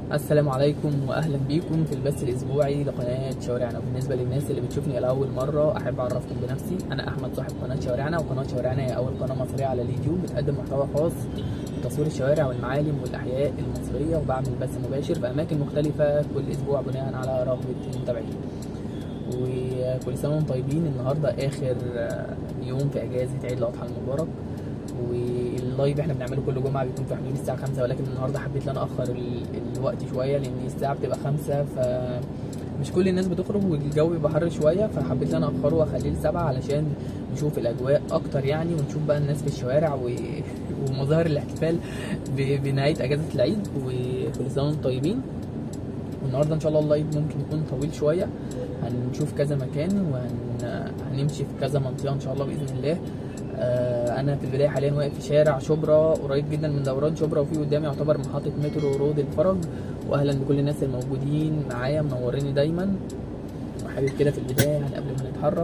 السلام عليكم واهلا بيكم في البث الاسبوعي لقناه شوارعنا وبالنسبه للناس اللي بتشوفني لاول مره احب اعرفكم بنفسي انا احمد صاحب قناه شوارعنا وقناه شوارعنا هي اول قناه مصريه على اليوتيوب بتقدم محتوى خاص بتصوير الشوارع والمعالم والاحياء المصريه وبعمل بث مباشر في اماكن مختلفه كل اسبوع بناء على رغبه المتابعين وكل سنه وانتم طيبين النهارده اخر يوم في اجازه عيد الاضحى المبارك واللايف احنا بنعمله كل جمعه بيكون في حدود الساعه 5 ولكن النهارده حبيت ان انا اخر الوقت شويه لان الساعه بتبقى 5 ف مش كل الناس بتخرج والجو بيبقى حر شويه فحبيت ان انا اخره واخليه لسبعة علشان نشوف الاجواء اكتر يعني ونشوف بقى الناس في الشوارع و... ومظاهر الاحتفال ب... بنهايه اجازه العيد وكل سنه وانتم طيبين والنهارده ان شاء الله اللايف ممكن يكون طويل شويه هنشوف كذا مكان وهنمشي في كذا منطقه ان شاء الله باذن الله انا في البدايه حاليا واقف في شارع شبرا قريب جدا من دوران شبرا وفي قدامي يعتبر محطه مترو رود الفرج واهلا بكل الناس الموجودين معايا منوريني دايما وحابب كده في البدايه يعني قبل ما نتحرك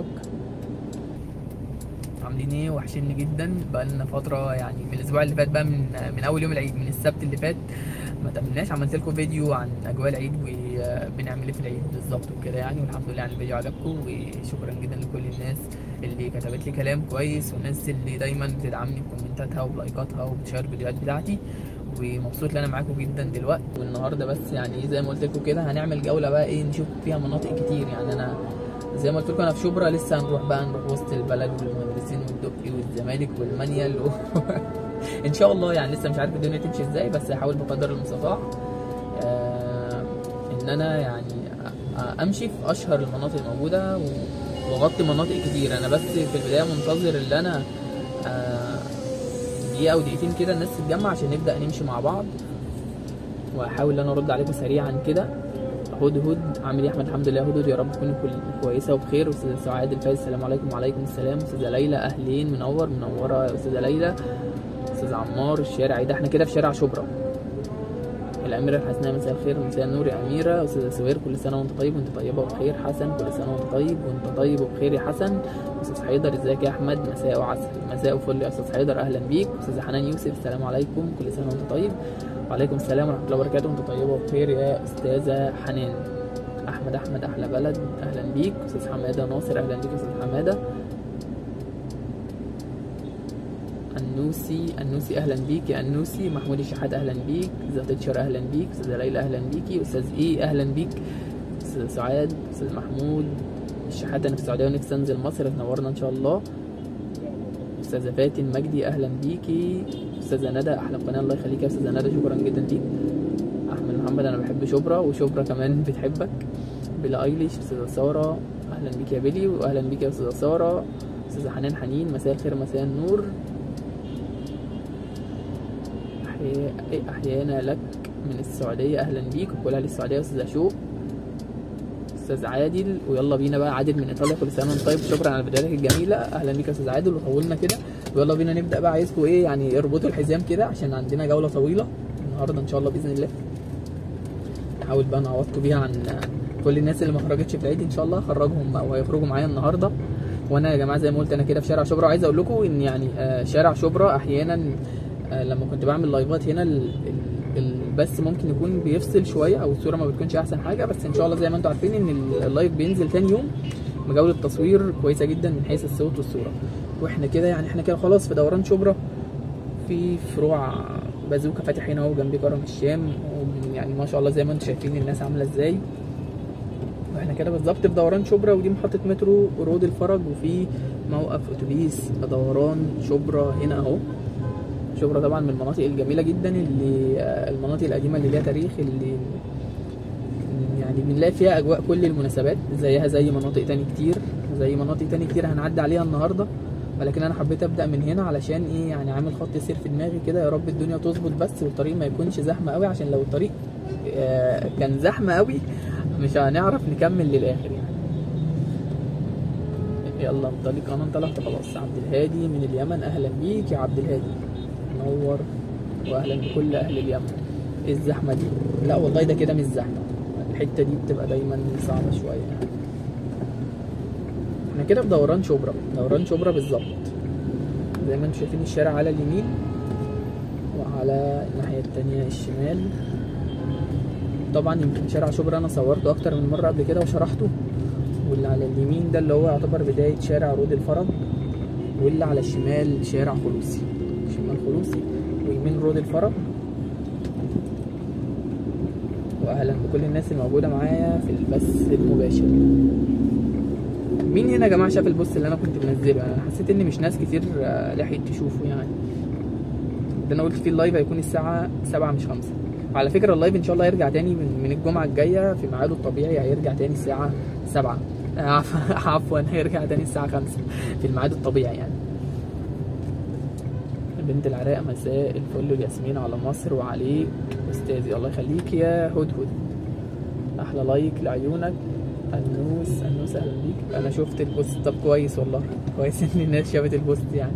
عاملين ايه وحشني جدا بقالنا فتره يعني من الاسبوع اللي فات بقى من من اول يوم العيد من السبت اللي فات ما تمناش عملت لكم فيديو عن اجواء العيد وبنعمل ايه في العيد بالظبط وكده يعني والحمد لله يعني الفيديو عجبكم وشكرا جدا لكل الناس اللي كتبت لي كلام كويس والناس اللي دايما بتدعمني بكومنتاتها وبلايكاتها وبتشير الفيديوهات بتاعتي ومبسوط ان انا معاكم جدا دلوقتي والنهارده بس يعني زي ما قلت لكم كده هنعمل جوله بقى ايه نشوف فيها مناطق كتير يعني انا زي ما قلت لكم انا في شبرا لسه هنروح بقى نروح وسط البلد والمهندسين والدقي والزمالك والمانيال و... ان شاء الله يعني لسه مش عارف الدنيا تمشي ازاي بس هحاول بقدر المستطاع آه ان انا يعني امشي في اشهر المناطق الموجوده واغطي مناطق كتير انا بس في البدايه منتظر ان انا آه دقيقه او دقيقتين كده الناس تتجمع عشان نبدا نمشي مع بعض واحاول ان انا ارد عليكم سريعا كده هدهد عامل ايه احمد الحمد لله هدهد يا رب تكونوا كويسه وبخير استاذه سعاد الفايز السلام عليكم وعليكم السلام استاذه ليلى اهلين منور منوره يا استاذه ليلى استاذ عمار الشارع ده احنا كده في شارع شبرا الأميرة الحسناء مساء الخير مساء النور يا أميرة أستاذة سوير كل سنة وأنت طيب وأنت طيبة وبخير حسن كل سنة وأنت طيب وأنت طيب وبخير يا حسن أستاذ حيدر إزيك يا أحمد مساء وعسل مساء فل يا أستاذ حيدر أهلا بيك أستاذة حنان يوسف السلام عليكم كل سنة وأنت طيب وعليكم السلام ورحمة الله وبركاته وأنت طيبة وبخير يا أستاذة حنان أحمد أحمد أحلى بلد أهلا بيك أستاذ حمادة ناصر أهلا بيك أستاذ حمادة النوسي النوسي اهلا بيك يا النوسي محمود الشحات اهلا بيك استاذ تتشر اهلا بيك استاذه ليلى اهلا بيكي استاذ ايه اهلا بيك استاذ سعاد استاذ محمود الشحات انا في السعوديه ونفسي انزل مصر تنورنا ان شاء الله استاذه فاتن مجدي اهلا بيكي استاذه ندى احلى قناه الله يخليك يا استاذه ندى شكرا جدا ليك احمد محمد انا بحب شبرا وشبرا كمان بتحبك بلا ايليش استاذه ساره اهلا بيك يا بيلي واهلا بيك يا استاذه ساره استاذه حنان حنين مساء الخير مساء النور احيانا لك من السعوديه اهلا بيك وكلها للسعوديه استاذ اشوق استاذ عادل ويلا بينا بقى عادل من ايطاليا كل سنه وانت طيب شكرا على بدايتك الجميله اهلا بيك يا استاذ عادل وطولنا كده ويلا بينا نبدا بقى عايزكم ايه يعني اربطوا الحزام كده عشان عندنا جوله طويله النهارده ان شاء الله باذن الله نحاول بقى نعوضكم بيها عن كل الناس اللي ما خرجتش في العيد ان شاء الله هخرجهم او هيخرجوا معايا النهارده وانا يا جماعه زي ما قلت انا كده في شارع شبرا عايز اقول لكم ان يعني شارع شبرا احيانا لما كنت بعمل لايفات هنا البث ممكن يكون بيفصل شويه او الصوره ما بتكونش احسن حاجه بس ان شاء الله زي ما انتم عارفين ان اللايف بينزل تاني يوم بجوده تصوير كويسه جدا من حيث الصوت والصوره واحنا كده يعني احنا كده خلاص في دوران شبرا في فروع بازوكا فاتح هنا اهو جنبي كرم الشام يعني ما شاء الله زي ما انتم شايفين الناس عامله ازاي واحنا كده بالظبط في دوران شبرا ودي محطه مترو رود الفرج وفي موقف اتوبيس دوران شبرا هنا اهو شبرا طبعا من المناطق الجميله جدا اللي المناطق القديمه اللي ليها تاريخ اللي يعني بنلاقي فيها اجواء كل المناسبات زيها زي مناطق تاني كتير زي مناطق تاني كتير هنعدي عليها النهارده ولكن انا حبيت ابدا من هنا علشان ايه يعني عامل خط سير في دماغي كده يا رب الدنيا تظبط بس والطريق ما يكونش زحمه قوي عشان لو الطريق كان زحمه قوي مش هنعرف نكمل للاخر يعني يلا انطلق انا انطلقت خلاص عبد الهادي من اليمن اهلا بيك يا عبد الهادي منور واهلا بكل اهل اليمن ايه الزحمه دي لا والله ده كده مش زحمه الحته دي بتبقى دايما صعبه شويه يعني احنا كده في دوران شبرا دوران شبرا بالظبط زي ما انتم شايفين الشارع على اليمين وعلى الناحيه التانية الشمال طبعا يمكن شارع شبرا انا صورته اكتر من مره قبل كده وشرحته واللي على اليمين ده اللي هو يعتبر بدايه شارع رود الفرج واللي على الشمال شارع خلوصي شمال خلوصي ويمين رود الفرج واهلا بكل الناس الموجوده معايا في البث المباشر مين هنا يا جماعه شاف البوست اللي انا كنت منزله انا حسيت ان مش ناس كتير آه، لحقت تشوفه يعني ده انا قلت فيه اللايف هيكون الساعه 7 مش 5 على فكره اللايف ان شاء الله هيرجع تاني من, من الجمعه الجايه في ميعاده الطبيعي هيرجع تاني الساعه 7 آه، عف- عفوا هيرجع تاني الساعه 5 في الميعاد الطبيعي يعني بنت العراق مساء الفل والياسمين على مصر وعليك استاذي الله يخليك يا هدهد احلى لايك لعيونك انوس انوس اهلا بيك انا شفت البوست طب كويس والله كويس ان الناس شافت البوست يعني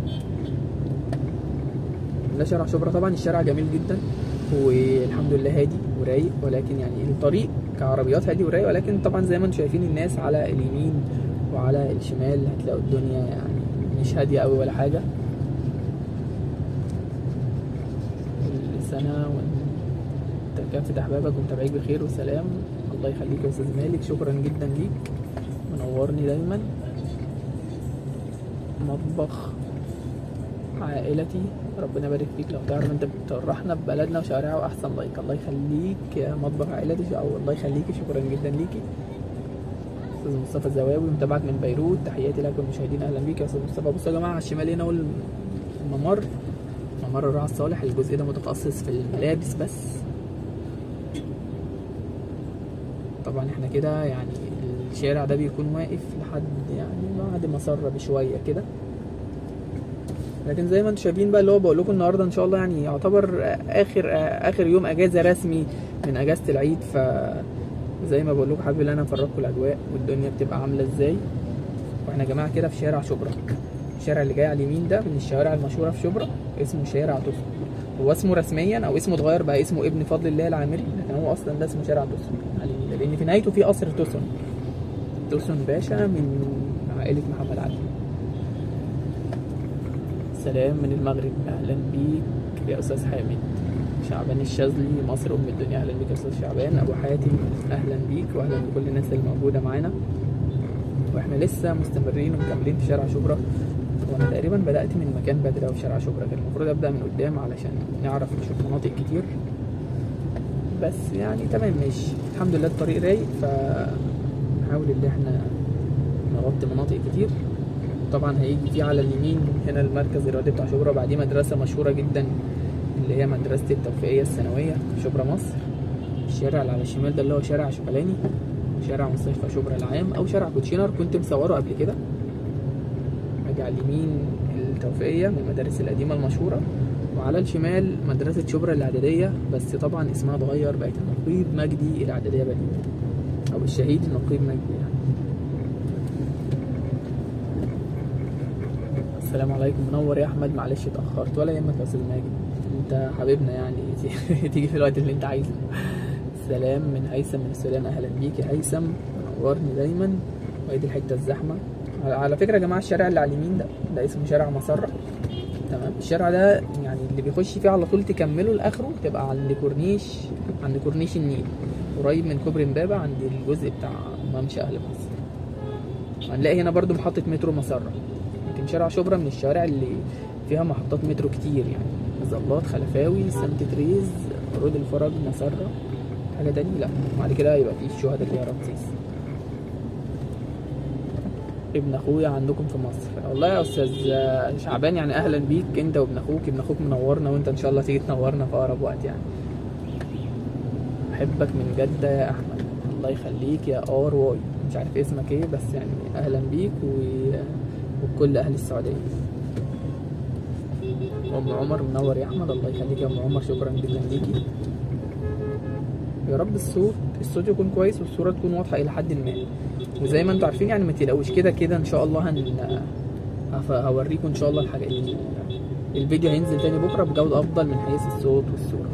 ده شارع شبرا طبعا الشارع جميل جدا والحمد لله هادي ورايق ولكن يعني الطريق كعربيات هادي ورايق ولكن طبعا زي ما انتم شايفين الناس على اليمين وعلى الشمال هتلاقوا الدنيا يعني مش هادية قوي ولا حاجة كل سنة وانت كافة أحبابك ومتابعيك بخير وسلام الله يخليك يا أستاذ مالك شكرا جدا ليك منورني دايما مطبخ عائلتي ربنا يبارك فيك لو تعرف انت بتفرحنا ببلدنا وشوارعها واحسن لايك الله يخليك يا مطبخ عائلتي او الله يخليكي شكرا جدا ليكي استاذ مصطفى الزواوي متابعك من بيروت تحياتي لكم المشاهدين اهلا بيك يا استاذ مصطفى بصوا يا جماعه على الشمال هنا هو الممر ممر الراعي الصالح الجزء ده متخصص في الملابس بس طبعا احنا كده يعني الشارع ده بيكون واقف لحد يعني بعد مسرة بشوية كده لكن زي ما انتم شايفين بقى اللي هو بقول لكم النهارده ان شاء الله يعني يعتبر اخر اخر يوم اجازه رسمي من اجازه العيد ف زي ما بقول لكم حابب ان انا افرجكم الاجواء والدنيا بتبقى عامله ازاي واحنا يا جماعه كده في شارع شبرا الشارع اللي جاي على اليمين ده من الشوارع المشهوره في شبرا اسمه شارع توسو هو اسمه رسميا او اسمه اتغير بقى اسمه ابن فضل الله العامري لكن هو اصلا ده اسمه شارع توسو يعني لان في نهايته في قصر توسن توسن باشا من عائله محمد علي سلام من المغرب اهلا بيك يا استاذ حامد شعبان الشاذلي مصر ام الدنيا اهلا بيك يا استاذ شعبان ابو حاتم اهلا بيك واهلا بكل الناس اللي موجوده معانا واحنا لسه مستمرين ومكملين في شارع شبرا وانا تقريبا بدات من مكان بدري أوي في شارع شبرا كان المفروض ابدا من قدام علشان نعرف نشوف مناطق كتير بس يعني تمام ماشي الحمد لله الطريق رايق فنحاول ان احنا نغطي مناطق كتير طبعا هيجي في على اليمين هنا المركز الرياضي بتاع شبرا بعديه مدرسه مشهوره جدا اللي هي مدرسه التوفيقيه الثانويه في شبرا مصر الشارع اللي على الشمال ده اللي هو شارع شوكولاني شارع مستشفى شبرا العام او شارع كوتشينر كنت مصوره قبل كده اجي على اليمين التوفيقيه من المدارس القديمه المشهوره وعلى الشمال مدرسه شبرا الاعداديه بس طبعا اسمها اتغير بقت النقيب مجدي الاعداديه بديل او الشهيد النقيب مجدي يعني السلام عليكم منور يا احمد معلش اتاخرت ولا يهمك يا استاذ ماجد انت حبيبنا يعني تيجي في الوقت اللي انت عايزه سلام من هيثم من السودان اهلا بيك يا هيثم منورني دايما وادي الحته الزحمه على- على فكره يا جماعه الشارع اللي على اليمين ده ده اسمه شارع مسره تمام الشارع ده يعني اللي بيخش فيه على طول تكمله لاخره تبقى عند كورنيش عند كورنيش النيل قريب من كوبري امبابه عند الجزء بتاع ممشى اهل مصر هنلاقي هنا برضو محطه مترو مسره يمكن شارع شبرا من الشوارع اللي فيها محطات مترو كتير يعني زلات خلفاوي سانت تريز رود الفرج مسرة حاجة تاني لا بعد كده يبقى في الشهداء اللي هي رمسيس ابن اخويا عندكم في مصر والله يا استاذ شعبان يعني اهلا بيك انت وابن اخوك ابن اخوك منورنا وانت ان شاء الله تيجي تنورنا في اقرب وقت يعني بحبك من جدة يا احمد الله يخليك يا ار واي مش عارف اسمك ايه بس يعني اهلا بيك و... وبكل اهل السعوديه ام عمر منور يا احمد الله يخليك يا ام عمر شكرا جدا ليكي يا رب الصوت الصوت يكون كويس والصوره تكون واضحه الى حد ما وزي ما انتم عارفين يعني ما تقلقوش كده كده ان شاء الله هن هف- هوريكم ان شاء الله الحاجه ال- الفيديو هينزل تاني بكره بجوده افضل من حيث الصوت والصوره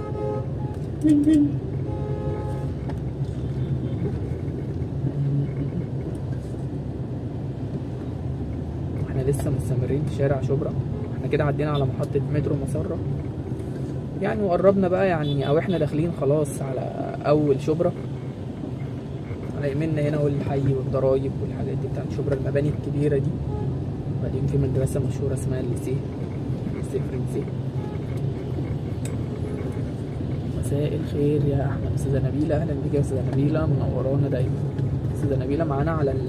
احنا لسه مستمرين في شارع شبرا احنا كده عدينا على محطة مترو مسرة يعني وقربنا بقى يعني او احنا داخلين خلاص على اول شبرا على يمنا هنا هو الحي والضرايب والحاجات دي بتاعت شبرا المباني الكبيره دي بعدين في مدرسه مشهوره اسمها الليسيه الليسيه الفرنسي مساء الخير يا احمد استاذه نبيله اهلا بك يا استاذه نبيله منورانا دايما استاذه نبيله معانا على ال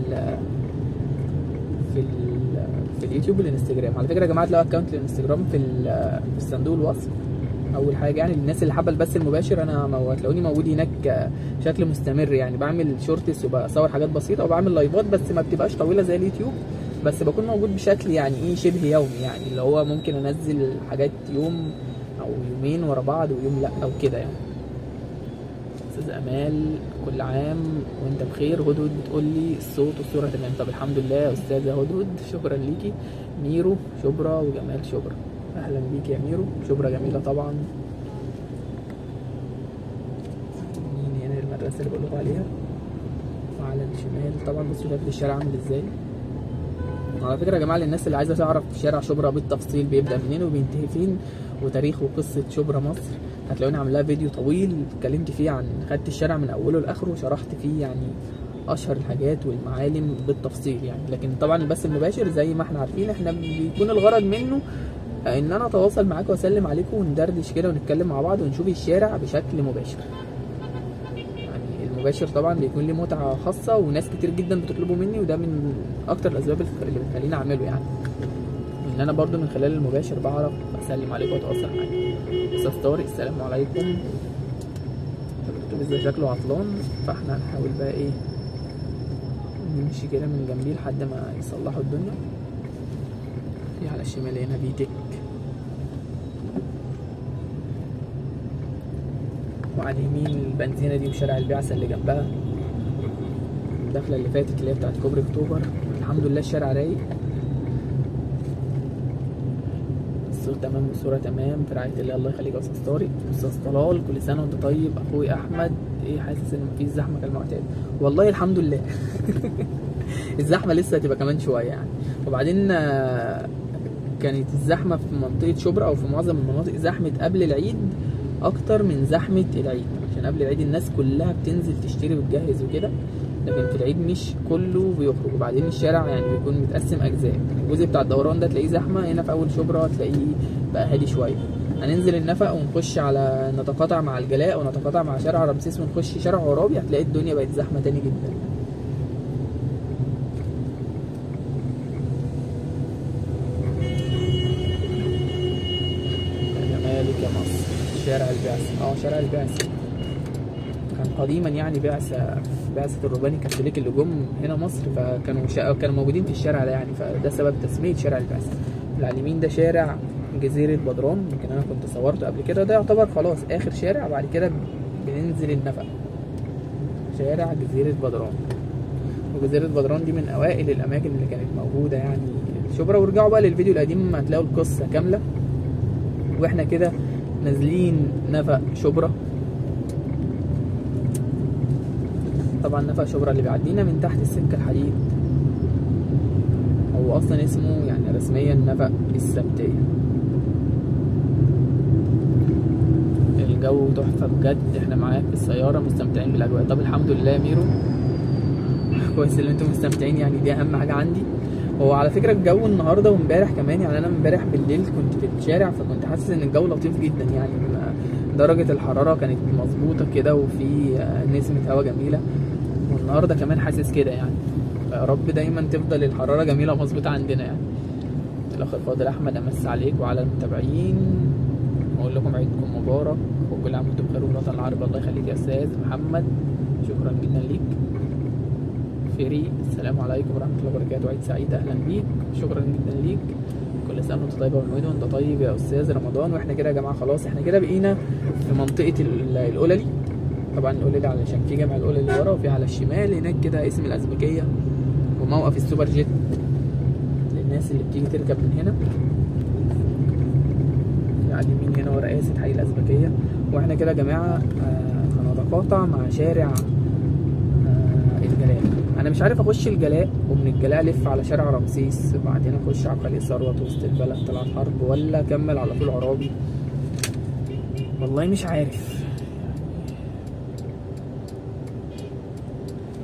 في ال في اليوتيوب والانستجرام على فكره يا جماعه تلاقوا اكونت الانستجرام في ال- في الصندوق الوصف اول حاجه يعني الناس اللي حابه البث المباشر انا مو- هتلاقوني موجود هناك بشكل مستمر يعني بعمل شورتس وبصور حاجات بسيطه وبعمل لايفات بس ما بتبقاش طويله زي اليوتيوب بس بكون موجود بشكل يعني ايه شبه يومي يعني اللي هو ممكن انزل حاجات يوم او يومين ورا بعض ويوم لا او كده يعني استاذ امال كل عام وانت بخير هدهد بتقول لي الصوت والصوره تمام طب الحمد لله يا استاذه هدهد شكرا ليكي ميرو شبرا وجمال شبرا اهلا بيك يا ميرو شبرا جميله طبعا مين هنا المدرسه اللي بقول لكم عليها وعلى الشمال طبعا بصوا شكل الشارع عامل ازاي على فكره يا جماعه للناس اللي عايزه تعرف شارع شبرا بالتفصيل بيبدا منين وبينتهي فين وتاريخ وقصه شبرا مصر هتلاقوني عامل لها فيديو طويل اتكلمت فيه عن خدت الشارع من اوله لاخره وشرحت فيه يعني اشهر الحاجات والمعالم بالتفصيل يعني لكن طبعا البث المباشر زي ما احنا عارفين احنا بيكون الغرض منه ان انا اتواصل معاكم واسلم عليكم وندردش كده ونتكلم مع بعض ونشوف الشارع بشكل مباشر يعني المباشر طبعا بيكون ليه متعه خاصه وناس كتير جدا بتطلبه مني وده من اكتر الاسباب اللي بتخليني اعمله يعني ان انا برضو من خلال المباشر بعرف اسلم عليكم واتواصل معاكم استاذ طارق السلام عليكم الاتوبيس ده شكله عطلان فاحنا هنحاول بقى ايه نمشي كده من جنبيه لحد ما يصلحوا الدنيا في على الشمال هنا بيتك وعلى اليمين البنزينة دي وشارع البعثة اللي جنبها الدخلة اللي فاتت اللي هي بتاعت كوبري اكتوبر الحمد لله الشارع رايق الصوت تمام والصورة تمام في رعاية الله الله يخليك يا استاذ طارق استاذ طلال كل سنة وانت طيب اخوي احمد ايه حاسس ان مفيش زحمة كالمعتاد والله الحمد لله الزحمة لسه هتبقى كمان شوية يعني وبعدين آه، كانت الزحمة في منطقة شبرا او في معظم المناطق زحمة قبل العيد اكتر من زحمة العيد عشان قبل العيد الناس كلها بتنزل تشتري وتجهز وكده لكن في العيد مش كله بيخرج وبعدين الشارع يعني بيكون متقسم اجزاء الجزء بتاع الدوران ده تلاقيه زحمه هنا في اول شبرا تلاقيه بقى هادي شويه هننزل النفق ونخش على نتقاطع مع الجلاء ونتقاطع مع شارع رمسيس ونخش شارع عرابي هتلاقي الدنيا بقت زحمه تاني جدا يا جمالك يا مصر شارع البعثة اه شارع البعثة كان قديما يعني بعثة بعثة الرهبان الكاثوليك اللي جم هنا مصر فكانوا شا... كانوا موجودين في الشارع ده يعني فده سبب تسمية شارع البعثة اللي على اليمين ده شارع جزيرة بدران يمكن انا كنت صورته قبل كده ده يعتبر خلاص اخر شارع بعد كده بننزل النفق شارع جزيرة بدران وجزيرة بدران دي من اوائل الاماكن اللي كانت موجودة يعني شبرا وارجعوا بقى للفيديو القديم هتلاقوا القصة كاملة واحنا كده نازلين نفق شبرا طبعا نفق شبرا اللي بيعدينا من تحت السكة الحديد هو اصلا اسمه يعني رسميا نفق السبتية الجو تحفة بجد احنا معاك في السيارة مستمتعين بالاجواء طب الحمد لله يا ميرو كويس ان انتم مستمتعين يعني دي اهم حاجة عندي هو على فكرة الجو النهاردة وامبارح كمان يعني انا امبارح بالليل كنت في الشارع فكنت حاسس ان الجو لطيف جدا يعني درجة الحرارة كانت مظبوطة كده وفي نسمة هواء جميلة والنهاردة كمان حاسس كده يعني يا رب دايما تفضل الحرارة جميلة ومظبوطة عندنا يعني الأخ الفاضل أحمد أمس عليك وعلى المتابعين وأقول لكم عيدكم مبارك وكل عام وأنتم بخير والوطن العربي الله يخليك يا أستاذ محمد شكرا جدا ليك فيري السلام عليكم ورحمة الله وبركاته عيد سعيد أهلا بيك شكرا جدا ليك كل سنة وأنت طيبة والمولد وأنت طيب يا أستاذ رمضان وإحنا كده يا جماعة خلاص إحنا كده بقينا في منطقة ال- القللي طبعا القللي علشان في جامع القللي ورا وفي على الشمال هناك كده اسم الأزبكية وموقف السوبر جيت للناس اللي بتيجي تركب من هنا في على اليمين هنا ورا قاسة حي الأزبكية واحنا كده يا جماعة آه، هنتقاطع مع شارع آه، الجلاء انا مش عارف اخش الجلاء ومن الجلاء الف على شارع رمسيس وبعدين اخش على قليل ثروت وسط البلد طلعت حرب ولا اكمل على طول عرابي والله مش عارف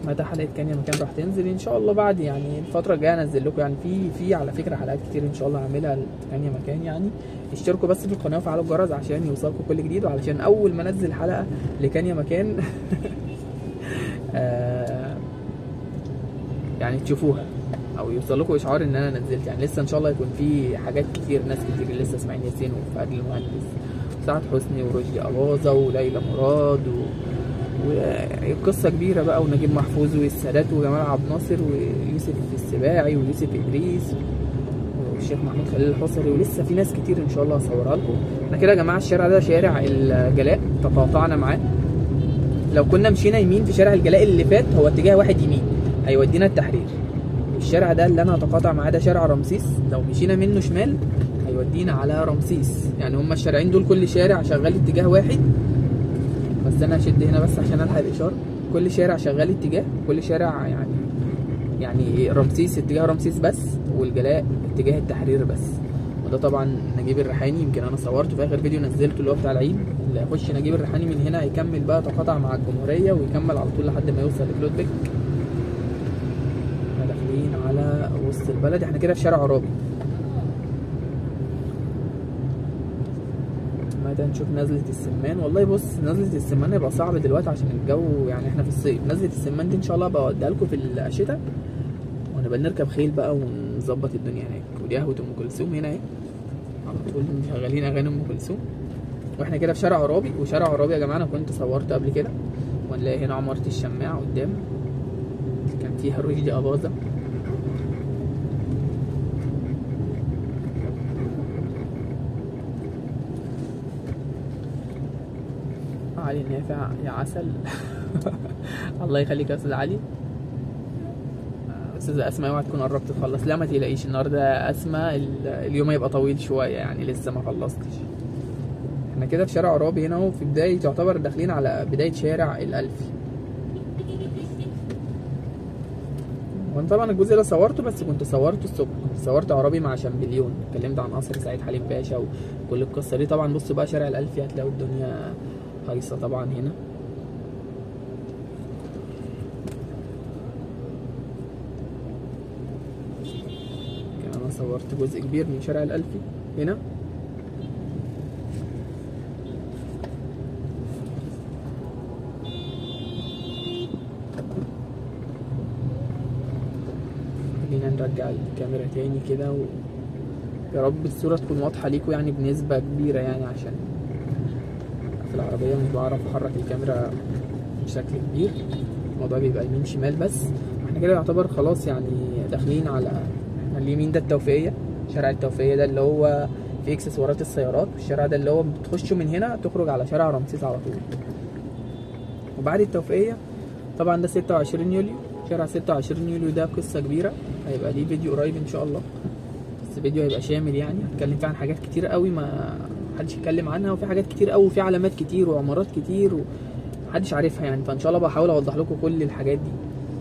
متى حلقه كانيا مكان راح تنزل ان شاء الله بعد يعني الفتره الجايه انزل لكم يعني في في على فكره حلقات كتير ان شاء الله هعملها لكانيا مكان يعني اشتركوا بس في القناه وفعلوا الجرس عشان يوصلكم كل جديد وعلشان اول ما انزل حلقه لكانيا مكان آه، يعني تشوفوها او يوصل لكم اشعار ان انا نزلت يعني لسه ان شاء الله يكون في حاجات كتير ناس كتير لسه اسماعيل ياسين وفؤاد المهندس وسعد حسني ورشدي اباظه وليلى مراد و... وقصه كبيره بقى ونجيب محفوظ والسادات وجمال عبد الناصر ويوسف السباعي ويوسف ادريس والشيخ محمود خليل الحصري ولسه في ناس كتير ان شاء الله هصورها لكم احنا كده يا جماعه الشارع ده شارع الجلاء تقاطعنا معاه لو كنا مشينا يمين في شارع الجلاء اللي فات هو اتجاه واحد يمين هيودينا التحرير الشارع ده اللي انا هتقاطع معاه ده شارع رمسيس لو مشينا منه شمال هيودينا على رمسيس يعني هما الشارعين دول كل شارع شغال اتجاه واحد بس انا هشد هنا بس عشان الحق الاشاره كل شارع شغال اتجاه كل شارع يعني يعني رمسيس اتجاه رمسيس بس والجلاء اتجاه التحرير بس وده طبعا نجيب الريحاني يمكن انا صورته في اخر فيديو نزلته اللي هو بتاع العيد اللي هيخش نجيب الريحاني من هنا هيكمل بقى تقاطع مع الجمهوريه ويكمل على طول لحد ما يوصل لكلودبيك احنا داخلين على وسط البلد احنا كده في شارع عرابي متى نشوف نزلة السمان والله بص نزلة السمان هيبقى صعب دلوقتي عشان الجو يعني احنا في الصيف نزلة السمان دي ان شاء الله بقى اوديها لكم في الشتاء ونبقى نركب خيل بقى ونظبط الدنيا هناك ودي قهوة ام كلثوم هنا اهي على طول شغالين اغاني ام كلثوم واحنا كده في شارع عرابي وشارع عرابي يا جماعه انا كنت صورت قبل كده ونلاقي هنا عمارة الشماع قدام كان فيها رشدي أباظة علي نافع يا عسل الله يخليك يا استاذ علي استاذة اسماء اوعى تكون قربت تخلص لا ما تقلقيش النهارده اسماء ال- اليوم هيبقى طويل شويه يعني لسه ما خلصتش احنا كده في شارع عرابي هنا وفي بدايه تعتبر داخلين على بدايه شارع الالفي وانا طبعا الجزء اللي صورته بس كنت صورته الصبح كنت صورت عربي مع شامبليون اتكلمت عن قصر سعيد حليم باشا وكل القصه دي طبعا بصوا بقى شارع الالفي هتلاقوا الدنيا هايصه طبعا هنا كان انا صورت جزء كبير من شارع الالفي هنا خلينا نرجع الكاميرا تاني كده و... يا رب الصورة تكون واضحة ليكم يعني بنسبة كبيرة يعني عشان في العربية مش بعرف أحرك الكاميرا بشكل كبير الموضوع بيبقى يمين شمال بس احنا كده يعتبر خلاص يعني داخلين على احنا اليمين ده التوفيقية شارع التوفيقية ده اللي هو في اكسسوارات السيارات والشارع ده اللي هو بتخشوا من هنا تخرج على شارع رمسيس على طول وبعد التوفيقية طبعا ده 26 يوليو شارع 26 يوليو ده قصة كبيرة هيبقى ليه فيديو قريب ان شاء الله بس فيديو هيبقى شامل يعني هتكلم فيه عن حاجات كتير قوي ما محدش يتكلم عنها وفي حاجات كتير قوي وفي علامات كتير وعمارات كتير ومحدش عارفها يعني فان شاء الله بحاول اوضح لكم كل الحاجات دي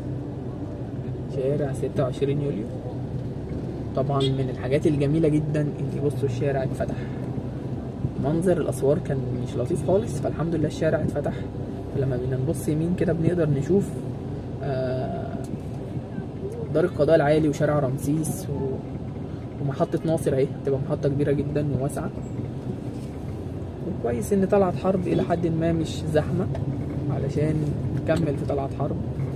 شارع 26 يوليو طبعا من الحاجات الجميلة جدا ان بصوا الشارع اتفتح منظر الاسوار كان مش لطيف خالص فالحمد لله الشارع اتفتح فلما بينا نبص يمين كده بنقدر نشوف آه، دار القضاء العالي وشارع رمسيس و... ومحطة ناصر اهي تبقى محطة كبيرة جدا وواسعة وكويس ان طلعت حرب الى حد ما مش زحمة علشان نكمل في طلعت حرب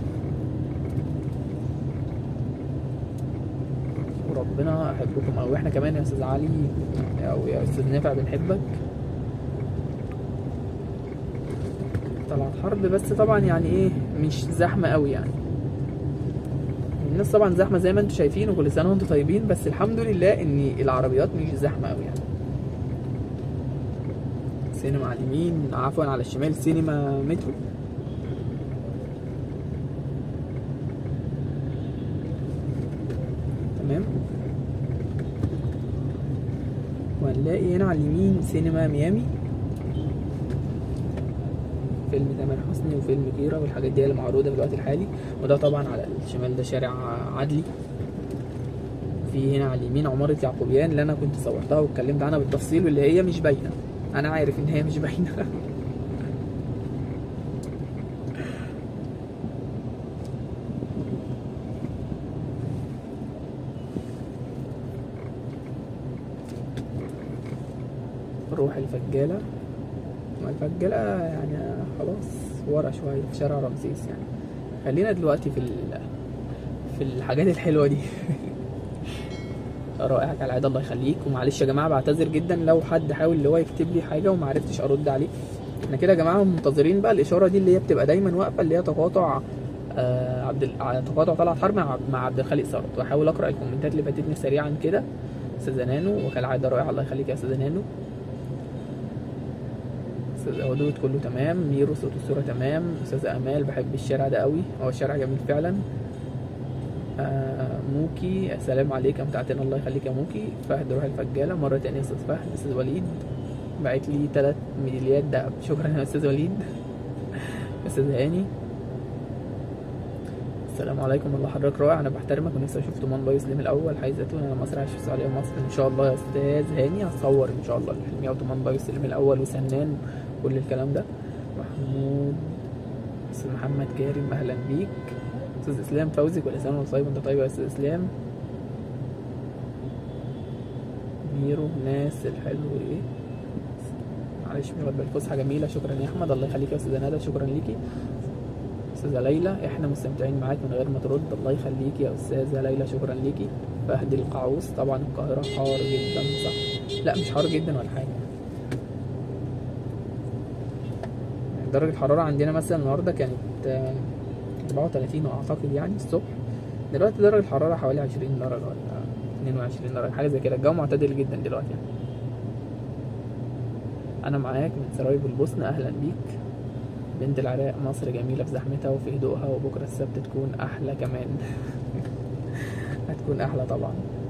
وربنا يحبكم او احنا كمان يا استاذ علي او يا استاذ نافع بنحبك طلعت حرب بس طبعا يعني ايه مش زحمة قوي يعني الناس طبعا زحمة زي ما انتم شايفين وكل سنة وانتم طيبين بس الحمد لله ان العربيات مش زحمة قوي يعني سينما على اليمين عفوا على الشمال سينما مترو تمام وهنلاقي هنا على اليمين سينما ميامي فيلم تامر حسني وفيلم كيرة والحاجات دي اللي معروضة في الوقت الحالي وده طبعا على الشمال ده شارع عدلي في هنا على اليمين عمارة يعقوبيان اللي أنا كنت صورتها واتكلمت عنها بالتفصيل واللي هي مش باينة أنا عارف إن هي مش باينة نروح الفجالة ما الفجالة يعني خلاص ورا شوية في شارع رمسيس يعني خلينا دلوقتي في ال... في الحاجات الحلوة دي رائع كالعادة الله يخليك ومعلش يا جماعة بعتذر جدا لو حد حاول اللي هو يكتب لي حاجة وما عرفتش ارد عليه احنا كده يا جماعة منتظرين بقى الاشارة دي اللي هي بتبقى دايما واقفة اللي هي تقاطع آه عبد ال... ع- تقاطع طلعت حرب مع مع عبد الخالق ثروت واحاول اقرا الكومنتات اللي فاتتني سريعا كده استاذه نانو وكالعاده رائع الله يخليك يا استاذه نانو استاذ ودود كله تمام ميرو صوت الصوره تمام استاذه امال بحب الشارع ده قوي هو الشارع جميل فعلا آه موكي السلام عليك امتعتنا الله يخليك يا موكي فهد روح الفجاله مره تانية يا استاذ فهد استاذ وليد بعت لي ثلاث ميداليات دهب شكرا يا استاذ وليد استاذ هاني السلام عليكم والله حضرتك رائع انا بحترمك ونفسي اشوف تومان بايو سليم الاول حي زيتون انا مصر عايش في السعوديه ومصر ان شاء الله يا استاذ هاني هصور ان شاء الله الحلميه وتومان بايو سليم الاول وسنان كل الكلام ده محمود استاذ محمد كارم اهلا بيك استاذ اسلام فوزي كل سنه وانت طيب وانت طيب يا استاذ اسلام ميرو ناس الحلو ايه معلش مش واخد بالي فسحه جميله شكرا يا احمد الله يخليك يا استاذه ندى شكرا ليكي استاذه ليلى احنا مستمتعين معاك من غير ما ترد الله يخليكي يا استاذه ليلى شكرا ليكي فهد القعوس طبعا القاهره حار جدا صح لا مش حار جدا ولا حاجه درجه الحراره عندنا مثلا النهارده كانت آه، 34 اعتقد يعني الصبح دلوقتي درجه الحراره حوالي 20 درجه ولا 22 درجه حاجه زي كده الجو معتدل جدا دلوقتي يعني انا معاك من سرايب البوسنة اهلا بيك بنت العراق مصر جميلة في زحمتها وفي هدوءها وبكرة السبت تكون أحلى كمان هتكون أحلى طبعا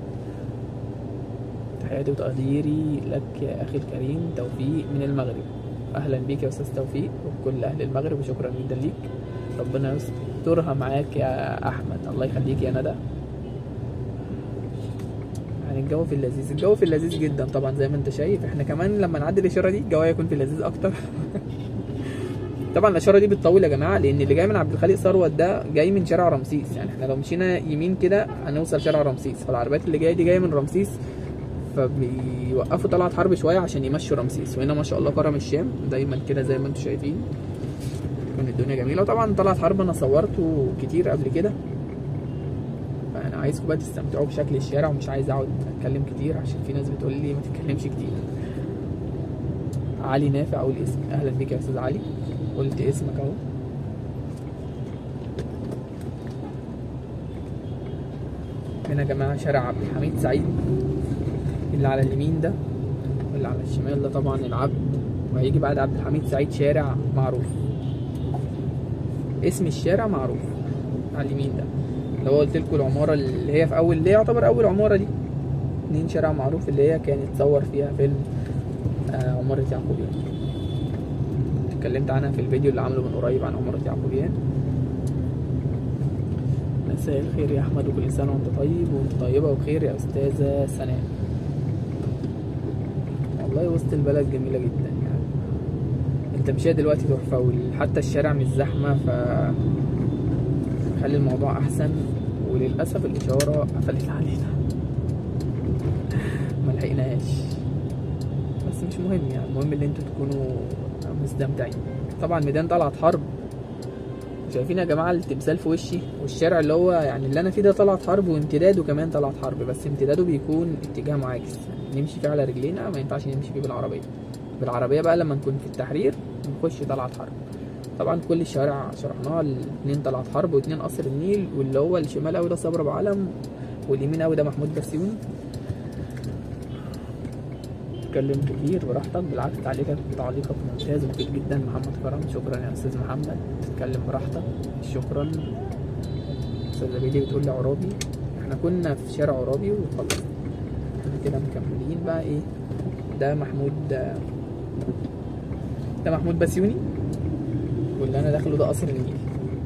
تحياتي وتقديري لك يا أخي الكريم توفيق من المغرب أهلا بيك يا أستاذ توفيق وكل أهل المغرب وشكرا جدا ليك ربنا يسترها معاك يا أحمد الله يخليك يا ندى يعني الجو في اللذيذ الجو في اللذيذ جدا طبعا زي ما انت شايف احنا كمان لما نعدي الاشاره دي الجو هيكون في اللذيذ اكتر طبعا الاشاره دي بتطول يا جماعه لان اللي جاي من عبد الخالق ثروت ده جاي من شارع رمسيس يعني احنا لو مشينا يمين كده هنوصل شارع رمسيس فالعربيات اللي جايه دي جايه من رمسيس فبيوقفوا طلعت حرب شويه عشان يمشوا رمسيس وهنا ما شاء الله كرم الشام دايما كده زي ما انتم شايفين تكون الدنيا جميله وطبعا طلعت حرب انا صورته كتير قبل كده فانا عايزكم بقى تستمتعوا بشكل الشارع ومش عايز اقعد اتكلم كتير عشان في ناس بتقول لي ما تتكلمش كتير علي نافع اقول اسمي اهلا بيك يا استاذ علي قلت اسمك اهو هنا يا جماعه شارع عبد الحميد سعيد اللي على اليمين ده واللي على الشمال ده طبعا العبد وهيجي بعد عبد الحميد سعيد شارع معروف اسم الشارع معروف على اليمين ده اللي هو قلت لكم العماره اللي هي في اول اللي هي يعتبر اول عماره دي اتنين شارع معروف اللي هي كانت تصور فيها فيلم آه عمارة يعقوبيان اتكلمت عنها في الفيديو اللي عامله من قريب عن عمارة يعقوبيان مساء الخير يا احمد وكل سنه وانت طيب وانت طيبه وبخير يا استاذه سناء والله وسط البلد جميله جدا يعني التمشيه دلوقتي تحفه وحتى الشارع مش زحمه ف خلي الموضوع احسن وللاسف الاشاره قفلت علينا ما لحقناش بس مش مهم يعني المهم ان انتوا تكونوا مستمتعين طبعا ميدان طلعت حرب شايفين يا جماعه التمثال في وشي والشارع اللي هو يعني اللي انا فيه ده طلعت حرب وامتداده كمان طلعت حرب بس امتداده بيكون اتجاه معاكس يعني نمشي فيه على رجلينا ما ينفعش نمشي فيه بالعربيه بالعربيه بقى لما نكون في التحرير نخش طلعت حرب طبعا كل الشوارع شرحناها الاثنين طلعت حرب واثنين قصر النيل واللي هو الشمال قوي ده صبر ابو علم واليمين قوي ده محمود بسيوني تتكلم كتير براحتك بالعكس تعليقك تعليقك ممتاز ومفيد جدا محمد كرم شكرا يا استاذ محمد تتكلم براحتك شكرا استاذ بيلي بتقول لي عرابي احنا كنا في شارع عرابي وخلاص احنا كده مكملين بقى ايه ده محمود ده محمود بسيوني واللي انا داخله ده قصر النيل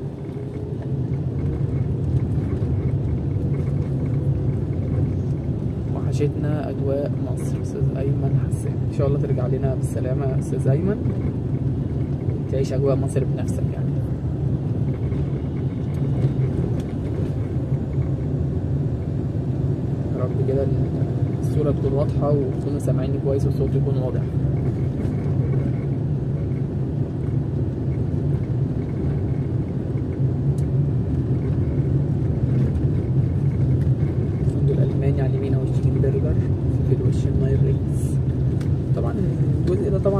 وحشتنا اجواء مصر استاذ ايمن حسان ان شاء الله ترجع لنا بالسلامه يا استاذ ايمن تعيش اجواء مصر بنفسك يعني يا رب كده الصوره تكون واضحه وتكونوا سامعيني كويس والصوت يكون واضح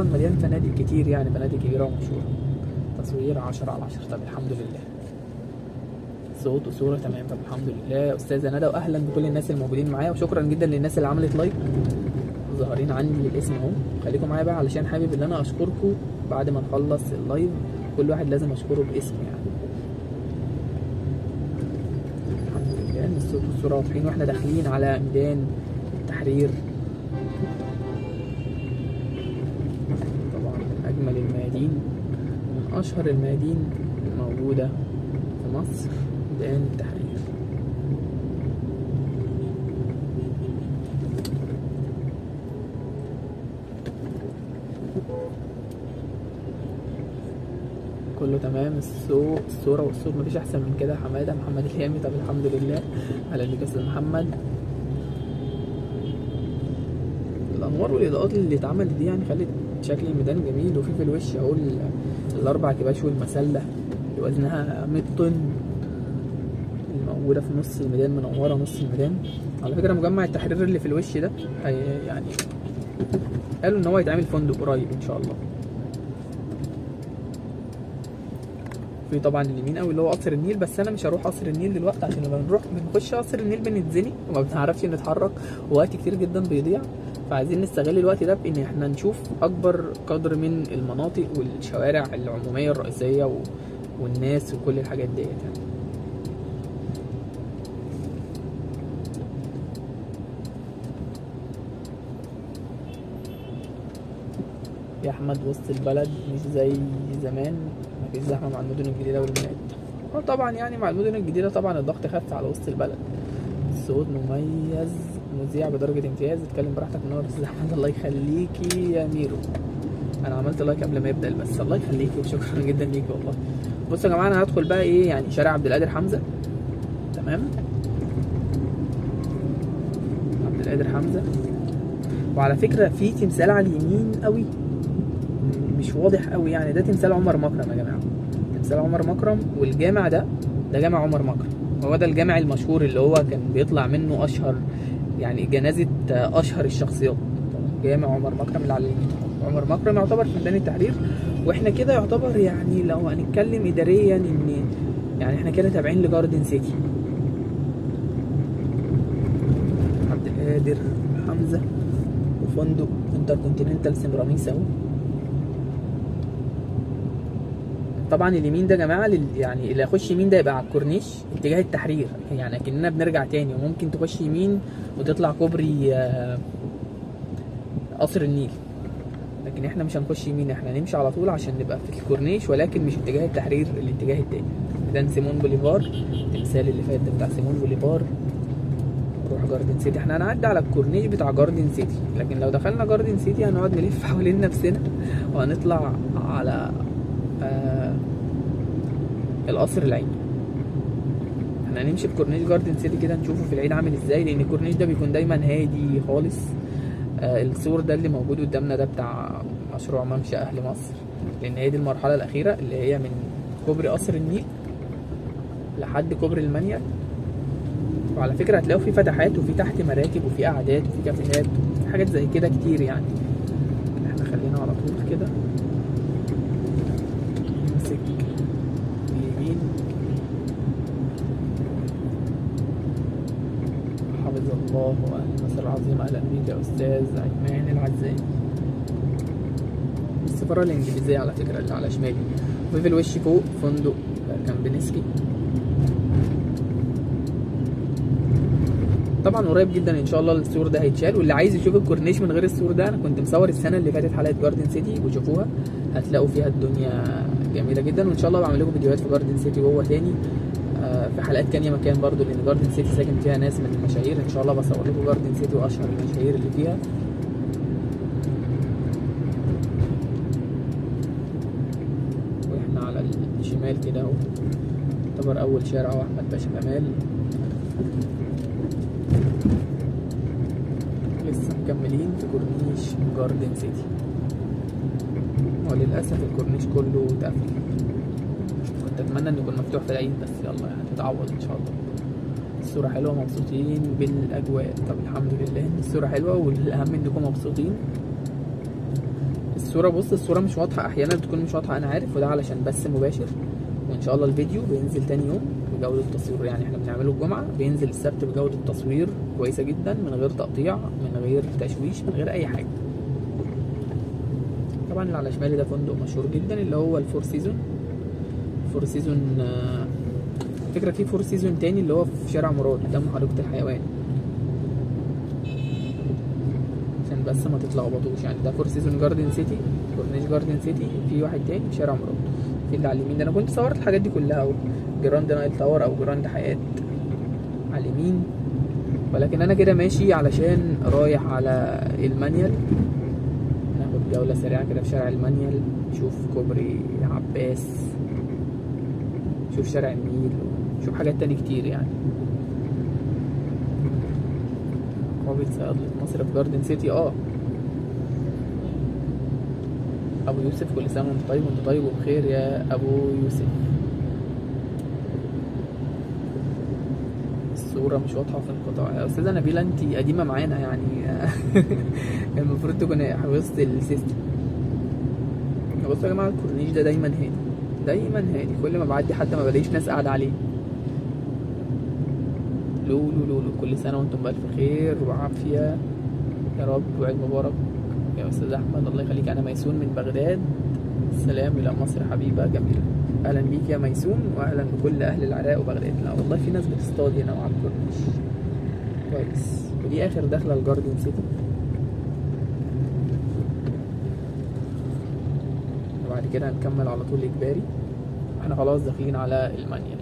طبعا مليان فنادق كتير يعني فنادق كبيره ومشهوره تصوير 10 على 10 طب الحمد لله صوت وصوره تمام طب الحمد لله استاذه ندى واهلا بكل الناس الموجودين معايا وشكرا جدا للناس اللي عملت لايك ظاهرين عندي الاسم اهو خليكم معايا بقى علشان حابب ان انا اشكركم بعد ما نخلص اللايف كل واحد لازم اشكره باسم يعني الحمد لله ان الصوت والصوره واضحين واحنا داخلين على ميدان التحرير طبعا من اجمل الميادين من اشهر الميادين الموجوده في مصر ميدان التحرير كله تمام الصوت الصورة والصوت مفيش أحسن من كده حمادة محمد الهامي طب الحمد لله على بيك أستاذ محمد الأنوار والإضاءات اللي اتعملت دي يعني خلت شكل الميدان جميل وفي في الوش أهو ال- الأربع كباش والمسلة اللي وزنها 100 طن الموجودة في نص الميدان منورة نص الميدان على فكرة مجمع التحرير اللي في الوش ده هي- يعني قالوا إن هو يتعمل فندق قريب إن شاء الله في طبعا اليمين قوي اللي هو قصر النيل بس انا مش هروح قصر النيل دلوقتي عشان لما بنروح بنخش قصر النيل بنتزنق وما بنعرفش نتحرك ووقت كتير جدا بيضيع فعايزين نستغل الوقت ده بان احنا نشوف اكبر قدر من المناطق والشوارع العموميه الرئيسيه و... والناس وكل الحاجات ديت يعني يا احمد وسط البلد مش زي زمان مفيش زحمه مع المدن الجديده والمولات اه طبعا يعني مع المدن الجديده طبعا الضغط خف على وسط البلد الصوت مميز مذيع بدرجه امتياز اتكلم براحتك منور استاذ احمد الله يخليكي يا ميرو انا عملت لايك قبل ما يبدا البث الله يخليكي وشكرا جدا ليكي والله بصوا يا جماعه انا هدخل بقى ايه يعني شارع عبد القادر حمزه تمام عبد القادر حمزه وعلى فكره في تمثال على اليمين قوي مش واضح قوي يعني ده تمثال عمر مكرم يا جماعه تمثال عمر مكرم والجامع ده ده جامع عمر مكرم هو ده الجامع المشهور اللي هو كان بيطلع منه اشهر يعني جنازه اشهر الشخصيات جامع عمر مكرم اللي على اليمين عمر مكرم يعتبر في ميدان التحرير واحنا كده يعتبر يعني لو هنتكلم اداريا ان يعني احنا كده تابعين لجاردن سيتي عبد القادر حمزه وفندق انتركونتيننتال سيمراميس اهو طبعا اليمين ده يا جماعه لل... يعني اللي يخش يمين ده يبقى على الكورنيش اتجاه التحرير يعني اكننا بنرجع تاني وممكن تخش يمين وتطلع كوبري آه، قصر النيل لكن احنا مش هنخش يمين احنا هنمشي على طول عشان نبقى في الكورنيش ولكن مش اتجاه التحرير الاتجاه التاني ده سيمون بوليفار التمثال اللي فات ده بتاع سيمون بوليفار نروح جاردن سيتي احنا هنعدي على الكورنيش بتاع جاردن سيتي لكن لو دخلنا جاردن سيتي هنقعد نلف حوالين نفسنا وهنطلع على آه القصر العيني احنا هنمشي في كورنيش جاردن سيتي كده نشوفه في العيد عامل ازاي لان الكورنيش ده بيكون دايما هادي خالص آه السور ده اللي موجود قدامنا ده بتاع مشروع ممشى اهل مصر لان هي دي المرحله الاخيره اللي هي من كوبري قصر النيل لحد كوبري المانيال وعلى فكره هتلاقوا في فتحات وفي تحت مراكب وفي قعدات وفي كافيهات وفي حاجات زي كده كتير يعني احنا خلينا على طول كده نمسك اليمين حفظ الله واهل مصر العظيم اهلا بيك يا استاذ عثمان العزام السفاره الانجليزيه على فكره اللي على شمالي وفي الوش فوق فندق كامبينسكي طبعا قريب جدا ان شاء الله السور ده هيتشال واللي عايز يشوف الكورنيش من غير السور ده انا كنت مصور السنه اللي فاتت حلقه جاردن سيتي وشوفوها هتلاقوا فيها الدنيا جميله جدا وان شاء الله بعمل لكم فيديوهات في جاردن سيتي وهو تاني آه، في حلقات تانية مكان برضو لان جاردن سيتي ساكن فيها ناس من المشاهير ان شاء الله بصور لكم جاردن سيتي واشهر المشاهير اللي فيها واحنا على الشمال كده اهو يعتبر اول شارع هو احمد باشا كمال لسه مكملين في كورنيش جاردن سيتي وللأسف الكورنيش كله اتقفل كنت أتمنى إنه يكون مفتوح في العيد بس يلا يعني تتعوض إن شاء الله الصورة حلوة مبسوطين بالأجواء طب الحمد لله إن الصورة حلوة والأهم إنكم مبسوطين الصورة بص الصورة مش واضحة أحيانا بتكون مش واضحة أنا عارف وده علشان بس مباشر وإن شاء الله الفيديو بينزل تاني يوم بجودة تصوير يعني احنا بنعمله الجمعة بينزل السبت بجودة تصوير كويسة جدا من غير تقطيع من غير تشويش من غير أي حاجة طبعا اللي على شمالي ده فندق مشهور جدا اللي هو الفور سيزون فور سيزون آه، فكرة في فور سيزون تاني اللي هو في شارع مراد قدام حديقة الحيوان عشان بس ما تتلخبطوش يعني ده فور سيزون جاردن سيتي كورنيش جاردن سيتي في واحد تاني في شارع مراد في اللي على اليمين ده انا كنت صورت الحاجات دي كلها اهو جراند نايل تاور او جراند حياة على اليمين ولكن انا كده ماشي علشان رايح على المانيال ناخد جولة سريعة كده في شارع المانيال نشوف كوبري عباس نشوف شارع النيل نشوف حاجات تاني كتير يعني قابل صيادلة مصر في جاردن سيتي اه ابو يوسف كل سنه وانت طيب وانت طيب وبخير يا ابو يوسف الصوره مش واضحه في القطاع يا استاذه نبيله انت قديمه معانا يعني المفروض تكون حفظت السيستم بصوا يا جماعه الكورنيش ده دايما هادي دايما هادي كل ما بعدي حتى ما بلاقيش ناس قاعده عليه لولو لولو كل سنه وانتم بالف خير وعافيه يا رب وعيد مبارك يا استاذ احمد الله يخليك انا ميسون من بغداد السلام الى مصر حبيبه جميله اهلا بيك يا ميسون واهلا بكل اهل العراق وبغداد لا والله في ناس بتصطاد هنا وعلى الكورنيش كويس ودي اخر دخله الجاردن سيتي وبعد كده هنكمل على طول اجباري احنا خلاص داخلين على المانيال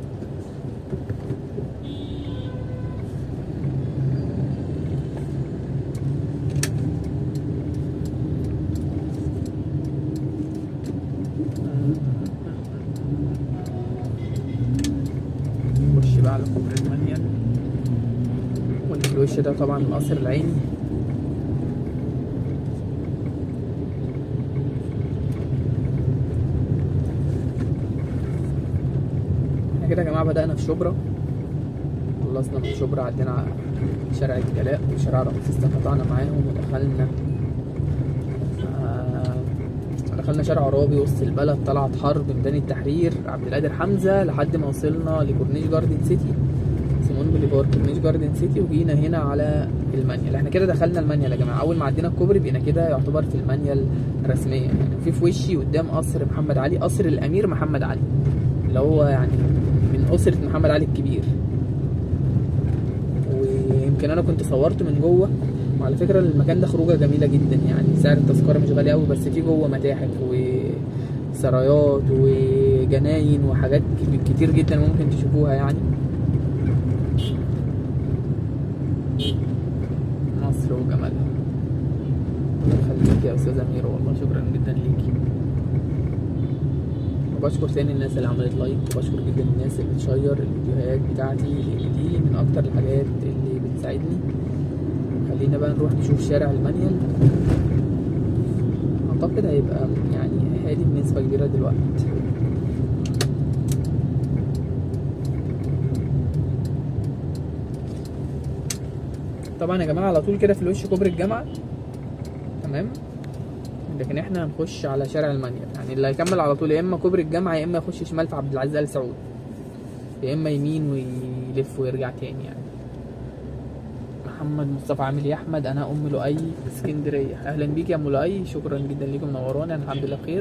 نخش بقى على كوبري المانيال واللي في الوش ده طبعا القصر العيني احنا كده يا جماعه بدأنا في شبرا خلصنا من شبرا عدينا على شارع الجلاء وشارع رمسيس قطعنا معاهم ودخلنا آه، دخلنا شارع عرابي وسط البلد طلعت حرب ميدان التحرير عبد القادر حمزه لحد ما وصلنا لكورنيش جاردن سيتي سيمون بوليفار كورنيش جاردن سيتي وجينا هنا على المانيال احنا كده دخلنا المانيال يا جماعه اول ما عدينا الكوبري بقينا كده يعتبر في المانيال رسميا يعني في في وشي قدام قصر محمد علي قصر الامير محمد علي اللي هو يعني من اسره محمد علي الكبير ويمكن انا كنت صورته من جوه وعلى فكره المكان ده خروجه جميله جدا يعني سعر التذكره مش غالي قوي بس في جوه متاحف وسرايات وجناين وحاجات كتير جدا ممكن تشوفوها يعني مصر وجمالها الله يخليك يا استاذه اميره والله شكرا جدا ليكي وبشكر تاني الناس اللي عملت لايك وبشكر جدا الناس اللي بتشير الفيديوهات بتاعتي لان دي من اكتر الحاجات اللي بتساعدني خلينا بقى نروح نشوف شارع المانيال اعتقد هيبقى يعني هادي بنسبة كبيرة دلوقتي طبعا يا جماعة على طول كده في الوش كوبري الجامعة تمام لكن احنا هنخش على شارع المانيال يعني اللي هيكمل على طول يا اما كوبري الجامعة يا اما يخش شمال في عبد العزيز ال سعود يا اما يمين ويلف ويرجع تاني يعني محمد مصطفى عامل يا احمد انا ام لؤي اسكندريه اهلا بيك يا ام لؤي شكرا جدا ليكم منورانا أنا الحمد لله بخير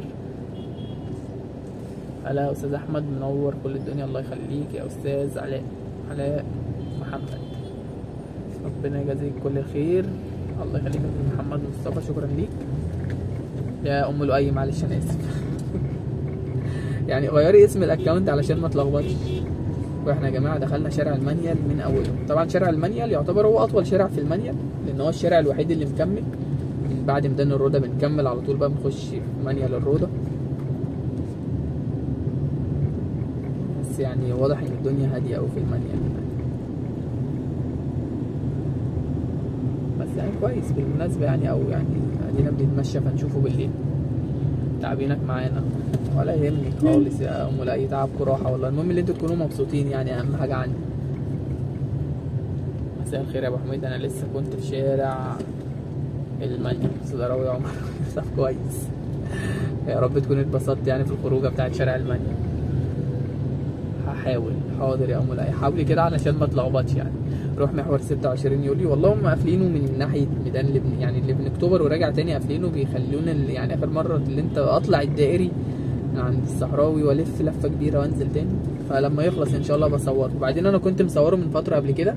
هلا يا استاذ احمد منور كل الدنيا الله يخليك يا استاذ علاء علاء محمد ربنا يجازيك كل خير الله يخليك يا أستاذ محمد مصطفى شكرا ليك يا ام لؤي معلش انا اسف يعني غيري اسم الاكونت علشان ما تلخبطش واحنا يا جماعه دخلنا شارع المانيال من اوله طبعا شارع المانيال يعتبر هو اطول شارع في المانيال لان هو الشارع الوحيد اللي مكمل من بعد ميدان الروضه بنكمل على طول بقى بنخش في مانيال الروضه بس يعني واضح ان الدنيا هاديه قوي في المانيال بس يعني كويس بالمناسبه يعني او يعني ادينا بنتمشى فنشوفه بالليل تعبينك معانا ولا يهمني خالص يا ام لاي تعبكم راحه والله المهم ان انتوا تكونوا مبسوطين يعني اهم حاجه عندي مساء الخير يا ابو حميد انا لسه كنت في شارع المانيا صدراوي يا عمر طب كويس يا رب تكون اتبسطت يعني في الخروجه بتاعت شارع المانيا هحاول حاضر يا ام لاي حاولي كده علشان ما تلخبطش يعني روح محور 26 يوليو والله هم قافلينه من ناحيه ميدان لبن يعني اللي من اكتوبر وراجع تاني قافلينه بيخلونا ال- يعني اخر مره اللي انت اطلع الدائري من عند الصحراوي والف لفه كبيره وانزل تاني فلما يخلص ان شاء الله بصوره وبعدين انا كنت مصوره من فتره قبل كده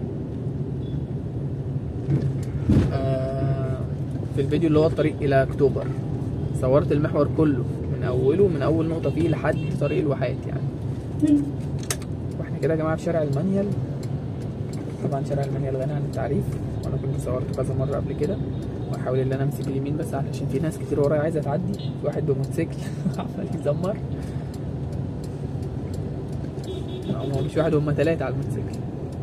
آه، في الفيديو اللي هو الطريق الى اكتوبر صورت المحور كله من اوله من اول نقطه فيه لحد طريق الواحات يعني واحنا كده يا جماعه في شارع المانيال طبعا شارع المانيال غني عن التعريف وانا كنت صورته كذا مره قبل كده واحاول ان انا امسك اليمين بس علشان في ناس كتير ورايا عايزه تعدي في واحد بموتوسيكل عمال يزمر لا، هو مش واحد هما ثلاثه على الموتوسيكل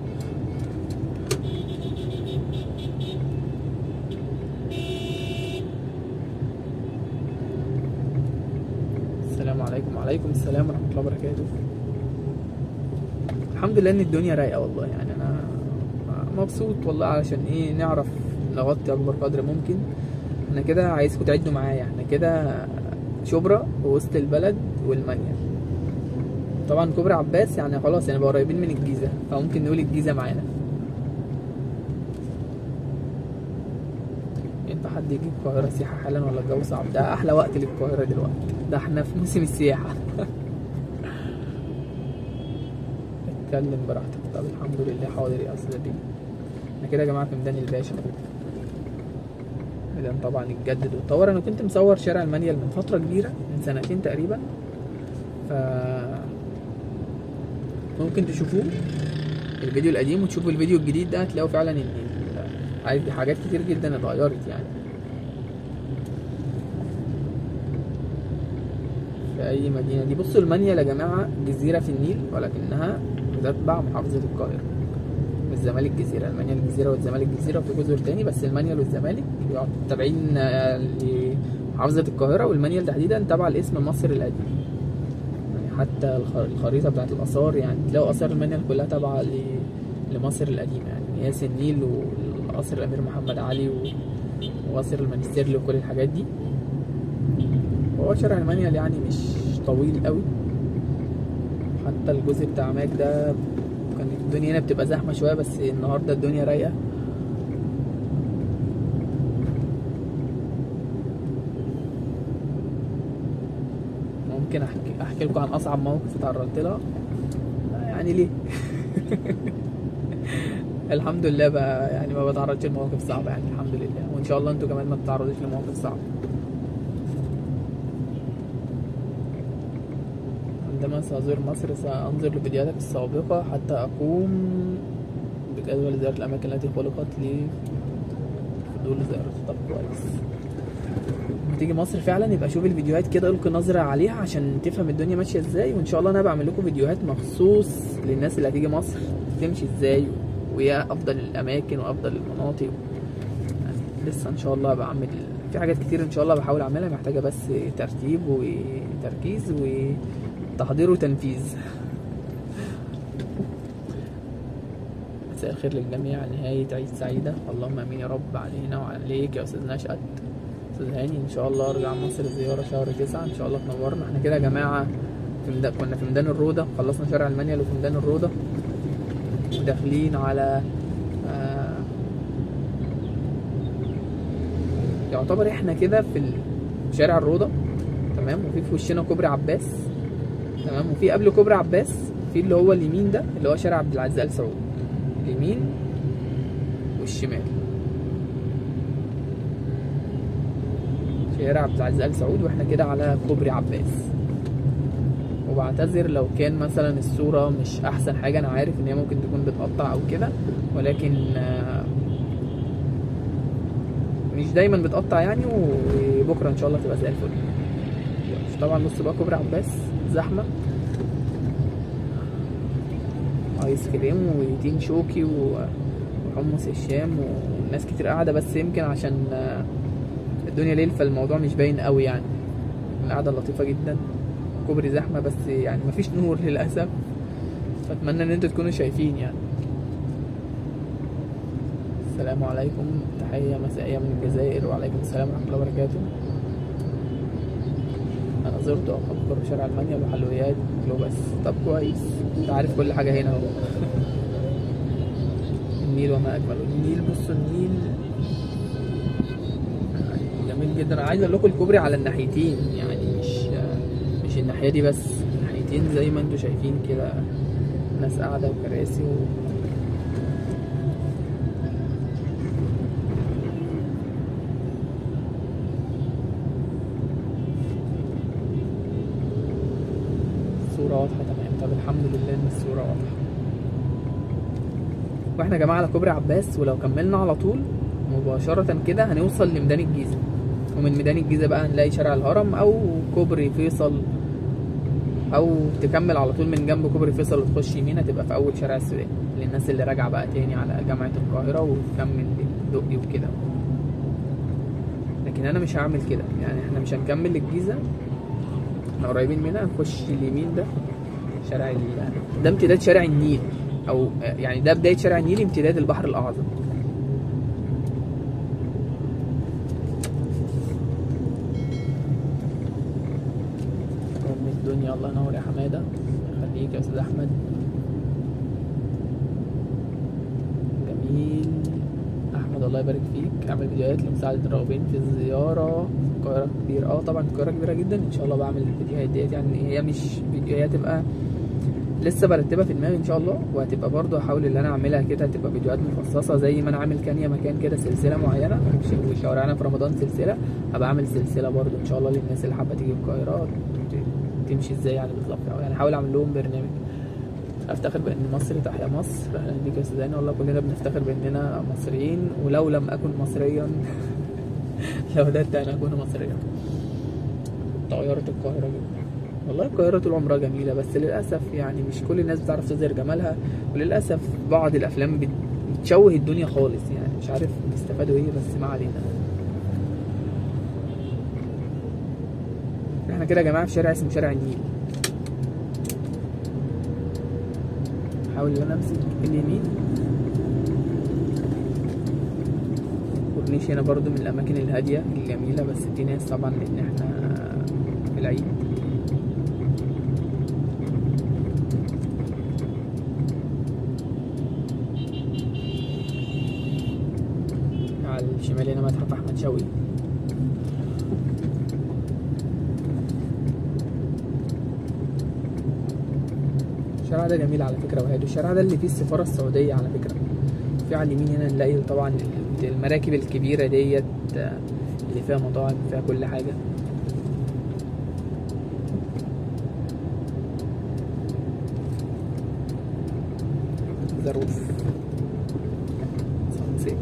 السلام عليكم وعليكم السلام ورحمه الله وبركاته الحمد لله ان الدنيا رايقه والله يعني انا مبسوط والله علشان ايه نعرف نغطي اكبر قدر ممكن انا كده عايزكم تعدوا معايا احنا كده شبرا ووسط البلد والمانيا طبعا كوبري عباس يعني خلاص يعني بقى قريبين من الجيزه فممكن نقول الجيزه معانا ينفع حد يجي القاهره سياحه حالا ولا الجو صعب ده احلى وقت للقاهره دلوقتي ده احنا في موسم السياحه اتكلم براحتك طب الحمد لله حاضر يا استاذ بيه احنا كده يا جماعه في ميدان الباشا ميدان طبعا اتجدد واتطور انا كنت مصور شارع المانيال من فتره كبيره من سنتين تقريبا ف ممكن تشوفوه الفيديو القديم وتشوفوا الفيديو الجديد ده هتلاقوا فعلا ان ال- عادي حاجات كتير جدا اتغيرت يعني في اي مدينه دي بصوا المانيال يا جماعه جزيره في النيل ولكنها بتتبع محافظه القاهره والزمالك جزيره المانيال جزيره والزمالك جزيره وفي جزر تاني بس المانيال والزمالك بيقعدوا تابعين آه، لمحافظه القاهره والمانيال تحديدا تبع الاسم مصر القديم يعني حتى الخ- الخريطه بتاعت الاثار يعني تلاقوا اثار المانيال كلها تابعه ل- لمصر القديمه يعني مياس النيل وقصر الامير محمد علي و- وقصر المنستيرلي وكل الحاجات دي هو شارع المانيال يعني مش طويل قوي حتى الجزء بتاع ماك ده كان الدنيا هنا بتبقى زحمه شويه بس النهارده الدنيا رايقه ممكن احكي احكي لكم عن اصعب موقف اتعرضت لها لا يعني ليه الحمد لله بقى يعني ما بتعرضش لمواقف صعبه يعني الحمد لله وان شاء الله انتوا كمان ما تتعرضوش لمواقف صعبه عندما سأزور مصر سأنظر لفيديوهاتك السابقة حتى أقوم بجدول زيارة الأماكن التي خلقت لي فضول زيارة طب كويس لما تيجي مصر فعلا يبقى شوف الفيديوهات كده القي نظرة عليها عشان تفهم الدنيا ماشية ازاي وان شاء الله انا بعمل لكم فيديوهات مخصوص للناس اللي هتيجي مصر تمشي ازاي وايه افضل الاماكن وافضل المناطق يعني لسه ان شاء الله بعمل في حاجات كتير ان شاء الله بحاول اعملها محتاجة بس ترتيب وتركيز وتحضير وتنفيذ مساء الخير للجميع نهاية عيد سعيدة اللهم امين يا رب علينا وعليك يا استاذ نشأت استاذ هاني ان شاء الله ارجع مصر زيارة شهر تسعة ان شاء الله تنورنا احنا كده يا جماعة في ميدان كنا في ميدان الروضة خلصنا شارع المانيال وفي ميدان الروضة وداخلين على آه يعتبر احنا كده في ال- شارع الروضة تمام وفي في وشنا كوبري عباس تمام وفي قبل كوبري عباس في اللي هو اليمين ده اللي هو شارع عبد العزيز ال سعود اليمين والشمال شارع عبد العزيز ال سعود واحنا كده على كوبري عباس وبعتذر لو كان مثلا الصورة مش أحسن حاجة أنا عارف إن هي ممكن تكون بتقطع أو كده ولكن آه، مش دايما بتقطع يعني وبكرة إن شاء الله تبقى زي الفل يلا، طبعا بص بقى كوبري عباس زحمة ايس كريم وتين شوكي و- وحمص الشام وناس كتير قاعدة بس يمكن عشان آه، الدنيا ليل فالموضوع مش باين قوي يعني القعدة لطيفة جدا كوبري زحمة بس يعني مفيش نور للأسف فأتمنى إن انتوا تكونوا شايفين يعني السلام عليكم تحية مسائية من الجزائر وعليكم السلام ورحمة الله وبركاته أنا زرت أكبر شارع ألمانيا والحلويات بس طب كويس أنت عارف كل حاجة هنا أهو النيل وما أجمله النيل بصوا النيل جميل جدا أنا عايز أقول لكم الكوبري على الناحيتين يعني مش مش الناحية دي بس الناحيتين زي ما انتوا شايفين كده ناس قاعدة وكراسي و... الصورة واضحة تمام طب الحمد لله ان الصورة واضحة واحنا يا جماعة على كوبري عباس ولو كملنا على طول مباشرة كده هنوصل لميدان الجيزة ومن ميدان الجيزة بقى هنلاقي شارع الهرم أو كوبري فيصل أو تكمل على طول من جنب كوبري فيصل وتخش يمين هتبقى في أول شارع السودان للناس اللي راجعة بقى تاني على جامعة القاهرة وتكمل دقي وكده لكن أنا مش هعمل كده يعني احنا مش هنكمل الجيزة احنا قريبين منها نخش اليمين ده شارع ال... ده امتداد شارع النيل أو يعني ده بداية شارع النيل امتداد البحر الأعظم ام الدنيا الله ينور يا حماده يخليك يا استاذ احمد جميل احمد الله يبارك فيك اعمل فيديوهات لمساعده الراغبين في الزياره القاهره كبيره اه طبعا القاهره كبيره جدا ان شاء الله بعمل الفيديوهات ديت يعني هي مش فيديو هي هتبقى لسه برتبها في دماغي ان شاء الله وهتبقى برضه هحاول ان انا اعملها كده هتبقى فيديوهات مخصصه زي ما انا عامل كان يا مكان كده سلسله معينه وشوارعنا في رمضان سلسله هبقى اعمل سلسله برضه ان شاء الله للناس اللي حابه تيجي القاهره تمشي ازاي يعني بالظبط يعني احاول اعمل لهم برنامج افتخر بان مصر تحيا مصر اهلا بيك يا استاذ والله كلنا بنفتخر باننا مصريين ولو لم اكن مصريا لوددت ان اكون مصريا طياره القاهره جدا والله القاهرة طول عمرها جميلة بس للأسف يعني مش كل الناس بتعرف تظهر جمالها وللأسف بعض الأفلام بتشوه الدنيا خالص يعني مش عارف بيستفادوا ايه بس ما علينا احنا كده يا جماعة في شارع اسمه شارع النيل حاول ان انا امسك اليمين كورنيش هنا برضو من الاماكن الهادية الجميلة بس في ناس طبعا لان احنا في العيد على الشمال هنا متحف احمد شوقي الشارع ده جميل على فكره وهادي الشارع ده اللي فيه السفاره السعوديه على فكره في على اليمين هنا نلاقي طبعا المراكب الكبيره ديت اللي فيها مطاعم فيها كل حاجه ظروف سانسيت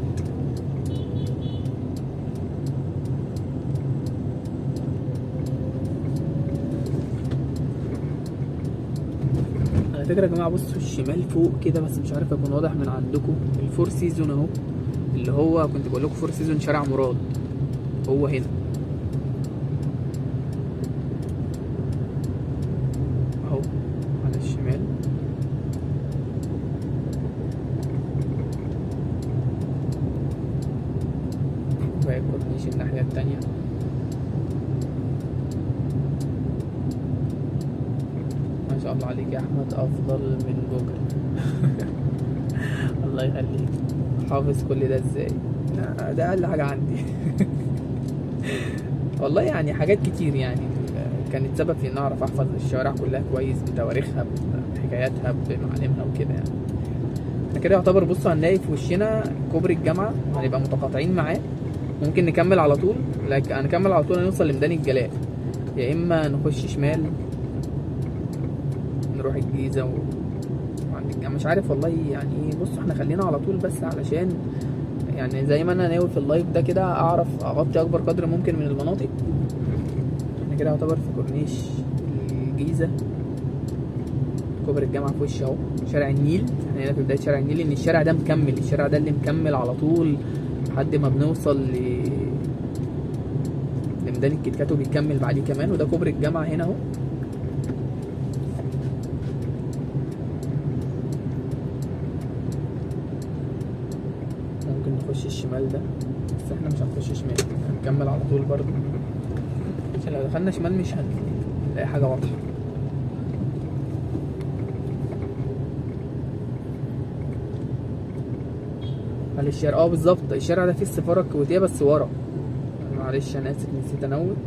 على فكره يا جماعه بصوا الشمال فوق كده بس مش عارف يكون واضح من عندكم الفور سيزون اهو اللي هو كنت بقول لكم فور سيزون شارع مراد هو هنا اهو على الشمال باقي الكورنيش الناحيه التانيه ما شاء الله عليك يا احمد افضل من جوجل الله يخليك حافظ كل ده ازاي لا، ده اقل حاجه عندي والله يعني حاجات كتير يعني كانت سبب في ان اعرف احفظ الشوارع كلها كويس بتواريخها بحكاياتها بمعالمها وكده يعني احنا كده يعتبر بصوا هنلاقي في وشنا كوبري الجامعه هنبقى متقاطعين معاه ممكن نكمل على طول لكن هنكمل على طول هنوصل لميدان الجلاء يا اما نخش شمال نروح الجيزه و... وعند الجامعة مش عارف والله يعني ايه بصوا احنا خلينا على طول بس علشان يعني زي ما انا ناوي في اللايف ده كده اعرف اغطي اكبر قدر ممكن من المناطق احنا كده يعتبر في كورنيش الجيزه كوبري الجامعه في وش اهو شارع النيل احنا هنا في بدايه شارع النيل ان الشارع ده مكمل الشارع ده اللي مكمل على طول لحد ما بنوصل ل لميدان الكيت وبيكمل بعديه كمان وده كوبري الجامعه هنا اهو ممكن نخش الشمال ده بس احنا مش هنخش شمال هنكمل على طول برضه عشان لو دخلنا شمال مش هنلاقي حاجة واضحة على الشارع اه بالظبط الشارع ده فيه السفارة الكويتية بس ورا معلش انا اسف نسيت انوه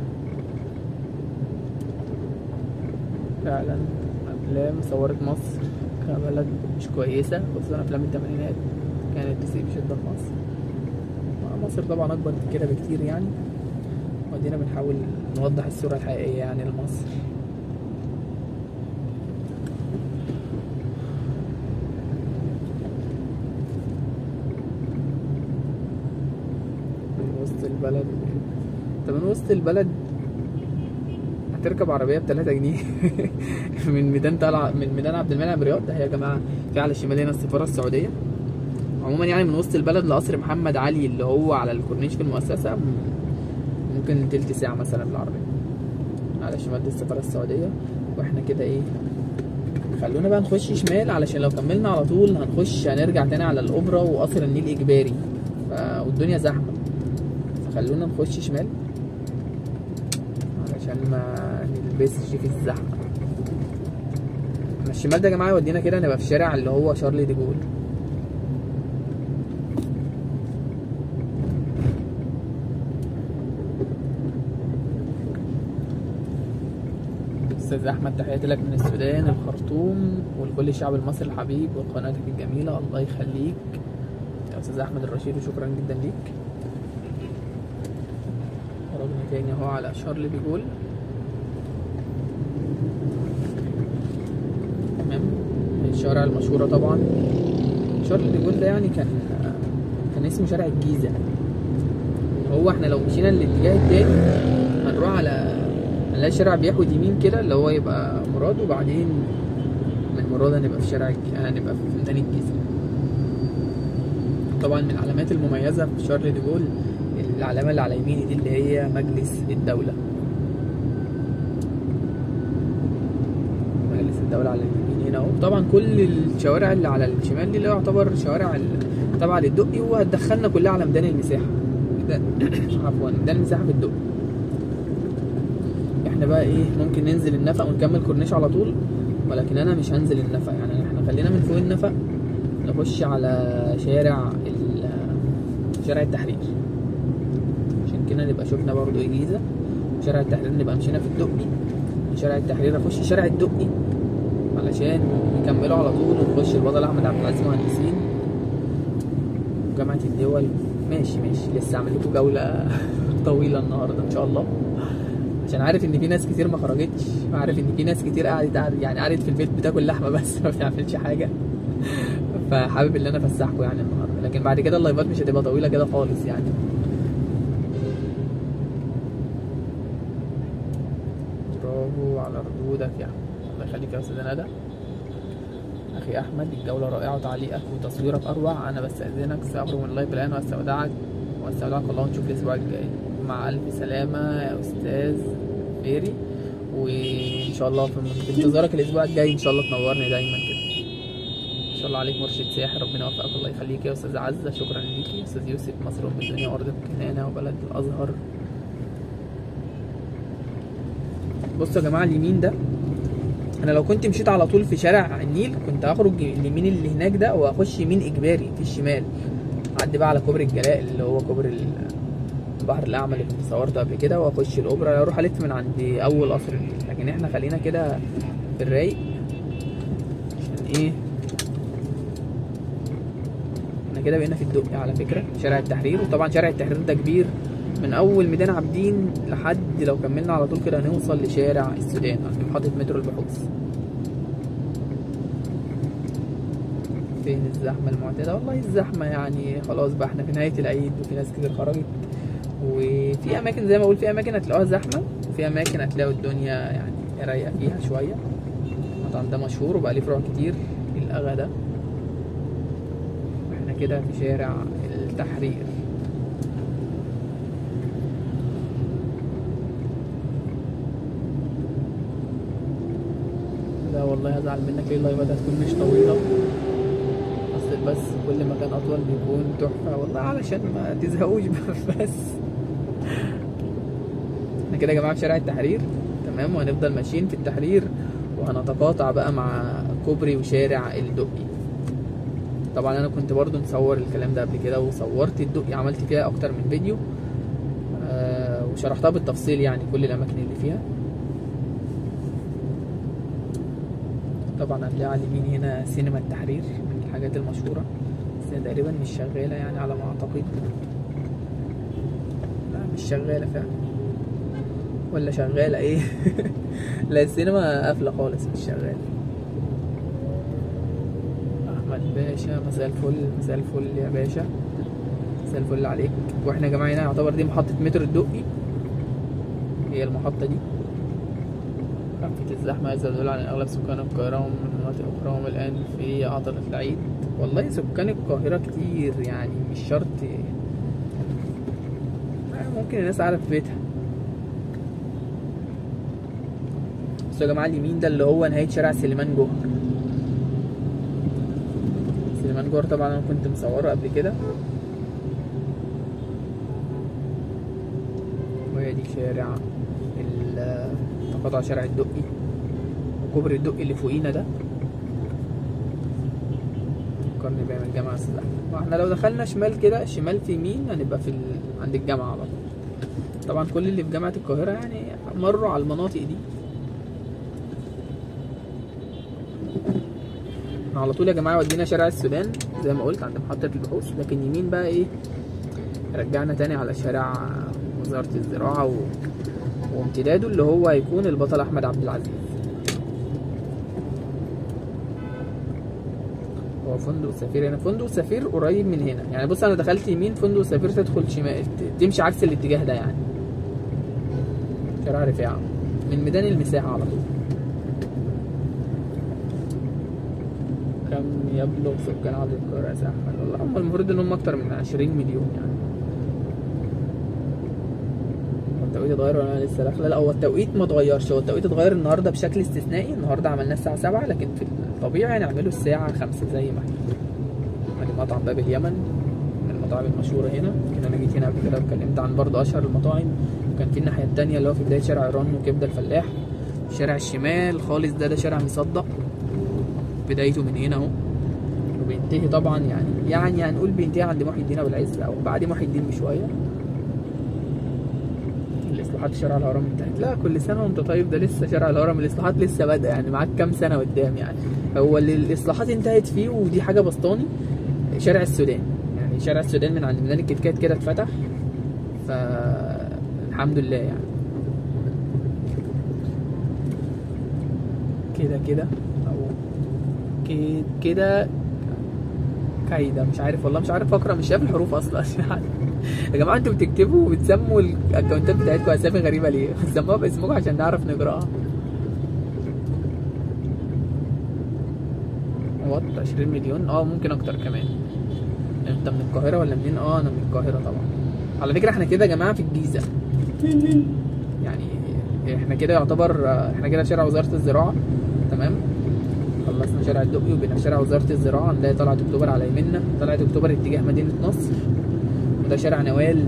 فعلا افلام صورت مصر كبلد مش كويسة خصوصا افلام التمانينات كانت تسيب شدة في مصر مصر طبعا اكبر من كده بكتير يعني ودينا بنحاول نوضح الصورة الحقيقية يعني لمصر من وسط البلد انت من وسط البلد هتركب عربية بتلاتة جنيه من ميدان طلع من ميدان عبد المنعم رياض ده يا جماعة في على الشمال هنا السفارة السعودية عموما يعني من وسط البلد لقصر محمد علي اللي هو على الكورنيش في المؤسسة ممكن تلت ساعة مثلا بالعربية على الشمال دي السفارة السعودية واحنا كده ايه خلونا بقى نخش شمال علشان لو كملنا على طول هنخش هنرجع تاني على الأوبرا وقصر النيل إجباري ف... والدنيا زحمة فخلونا نخش شمال علشان ما نلبسش في الزحمة ما الشمال ده يا جماعة يودينا كده نبقى في شارع اللي هو شارلي دي جول استاذ احمد تحياتي لك من السودان الخرطوم ولكل الشعب المصري الحبيب وقناتك الجميله الله يخليك يا استاذ احمد الرشيد وشكرا جدا ليك خرجنا تاني اهو على شارل بيقول تمام الشوارع المشهوره طبعا شارل بيقول ده يعني كان كان اسمه شارع الجيزه هو احنا لو مشينا الاتجاه التاني هنروح على هنلاقي الشارع بياخد يمين كده اللي هو يبقى مراد وبعدين من مراد هنبقى في شارع الج- هنبقى في ميدان الجيزة طبعا من العلامات المميزة في شارل دي جول العلامة اللي على يميني دي اللي هي مجلس الدولة مجلس الدولة على اليمين هنا اهو طبعا كل الشوارع اللي على الشمال دي اللي هو يعتبر شوارع ال- تابعة للدقي وهتدخلنا كلها على ميدان المساحة ميدان- عفوا ميدان المساحة في الدقي احنا بقى ايه ممكن ننزل النفق ونكمل كورنيش على طول ولكن انا مش هنزل النفق يعني احنا خلينا من فوق النفق نخش على شارع ال- شارع التحرير عشان كده نبقى شفنا برضو الجيزة شارع التحرير نبقى مشينا في الدقي من شارع التحرير اخش شارع الدقي علشان نكمله على طول ونخش البطل احمد عبد العزيز مهندسين جامعة الدول ماشي ماشي لسه اعمل لكم جولة طويلة النهاردة ان شاء الله عشان عارف ان في ناس كتير ما خرجتش عارف ان في ناس كتير قعدت قعدت- يعني قعدت في البيت بتاكل لحمه بس ما بتعملش حاجه فحابب ان انا افسحكم يعني النهارده لكن بعد كده اللايفات مش هتبقى طويله كده خالص يعني برافو على ردودك يا احمد الله يخليك يا استاذ ندى اخي احمد الجوله رائعه وتعليقك وتصويرك اروع انا بستاذنك ساخرج من اللايف الان واستودعك واستودعك الله ونشوف الاسبوع الجاي مع الف سلامه يا استاذ فيري وان شاء الله في في انتظارك الاسبوع الجاي ان شاء الله تنورني دايما كده ان شاء الله عليك مرشد ساحر ربنا يوفقك الله يخليك يا استاذ عزه شكرا ليكي يا استاذ يوسف مصر ام الدنيا وارض الكنانه وبلد الازهر بصوا يا جماعه اليمين ده انا لو كنت مشيت على طول في شارع النيل كنت هخرج اليمين اللي هناك ده واخش يمين اجباري في الشمال اعدي بقى على كوبري الجلاء اللي هو كوبري ال- البحر الاعمى اللي كنت صورته قبل كده واخش الاوبرا اروح الف من عند اول قصر النيل لكن احنا خلينا كده في الرايق عشان ايه احنا كده بقينا في الدقي على فكره شارع التحرير وطبعا شارع التحرير ده كبير من اول ميدان عابدين لحد لو كملنا على طول كده هنوصل لشارع السودان عند محطه مترو البحوث فين الزحمه المعتاده والله الزحمه يعني خلاص بقى احنا في نهايه العيد وفي ناس كتير خرجت وفي اماكن زي ما اقول في اماكن هتلاقوها زحمه وفي اماكن هتلاقوا الدنيا يعني رايقه فيها شويه المطعم ده مشهور وبقى ليه فروع كتير الاغا ده احنا كده في شارع التحرير لا والله هزعل منك ليه اللايفات هتكون مش طويله اصل بس كل ما كان اطول بيكون تحفه والله علشان ما تزهقوش بس احنا كده يا جماعه في شارع التحرير تمام وهنفضل ماشيين في التحرير وهنتقاطع بقى مع كوبري وشارع الدقي طبعا انا كنت برضو مصور الكلام ده قبل كده وصورت الدقي عملت فيها اكتر من فيديو آه وشرحتها بالتفصيل يعني كل الاماكن اللي فيها طبعا هتلاقي على اليمين هنا سينما التحرير من الحاجات المشهورة بس هي تقريبا مش شغالة يعني على ما اعتقد لا مش شغالة فعلا ولا شغالة ايه لا السينما قافلة خالص مش شغالة احمد باشا مساء الفل مساء الفل يا باشا مساء الفل عليك واحنا يا جماعة هنا يعتبر دي محطة مترو الدقي هي المحطة دي خفة الزحمة يزداد عن أغلب سكان القاهرة ومن مناطق أخرى هم الآن في عطلة العيد والله سكان القاهرة كتير يعني مش شرط ممكن الناس قاعدة في بيتها بصوا يا جماعة اليمين ده اللي هو نهاية شارع سليمان جوهر سليمان جوهر طبعا أنا كنت مصوره قبل كده وهي دي شارع تقاطع شارع الدقي وكوبري الدقي اللي فوقينا ده فكرني بيعمل الجامعة استاذ احمد واحنا لو دخلنا شمال كده شمال في يمين هنبقى في ال... عند الجامعة على طول طبعا كل اللي في جامعة القاهرة يعني مروا على المناطق دي على طول يا جماعة ودينا شارع السودان زي ما قلت عند محطة البحوث لكن يمين بقى ايه رجعنا تاني على شارع وزارة الزراعة و... وامتداده اللي هو هيكون البطل احمد عبد العزيز هو فندق سفير هنا فندق سفير قريب من هنا يعني بص انا دخلت يمين فندق سفير تدخل شمال تمشي عكس الاتجاه ده يعني شارع رفاعة من ميدان المساحة على طول كم يبلغ سكان عدد القاهرة يا أحمد والله هم المفروض إن هم أكتر من 20 مليون يعني التوقيت اتغير ولا انا لسه داخله لا هو التوقيت ما اتغيرش هو التوقيت اتغير النهارده بشكل استثنائي النهارده عملناه الساعه 7 لكن في الطبيعي نعمله الساعه 5 زي ما هي ادي مطعم باب اليمن من المطاعم المشهوره هنا كده انا جيت هنا قبل كده واتكلمت عن برضه اشهر المطاعم وكان في الناحيه التانية اللي هو في بدايه شارع ايران وكبده الفلاح الشارع الشمال خالص ده ده شارع مصدق بدايته من هنا اهو وبينتهي طبعا يعني يعني هنقول بينتهي عند محي الدين ابو العز او بعد محي الدين بشويه اصلاحات شارع الهرم انتهت لا كل سنه وانت طيب ده لسه شارع الهرم الاصلاحات لسه بادئه يعني معاك كام سنه قدام يعني هو اللي الاصلاحات انتهت فيه ودي حاجه بسطاني شارع السودان يعني شارع السودان من عند ميدان الكتكات كده اتفتح فالحمد لله يعني كده كده او كده كايدة مش عارف والله مش عارف اقرا مش شايف الحروف اصلا يا جماعه انتوا بتكتبوا وبتسموا الاكونتات بتاعتكم اسامي غريبه ليه؟ سموها باسمكم عشان نعرف نقراها وات 20 مليون اه ممكن اكتر كمان انت من القاهره ولا منين؟ اه انا من القاهره طبعا على فكره احنا كده يا جماعه في الجيزه يعني احنا كده يعتبر احنا كده شارع وزاره الزراعه تمام خلصنا شارع الدقي وبين شارع وزاره الزراعه نلاقي طلعت اكتوبر على يميننا طلعت اكتوبر اتجاه مدينه نصر وده شارع نوال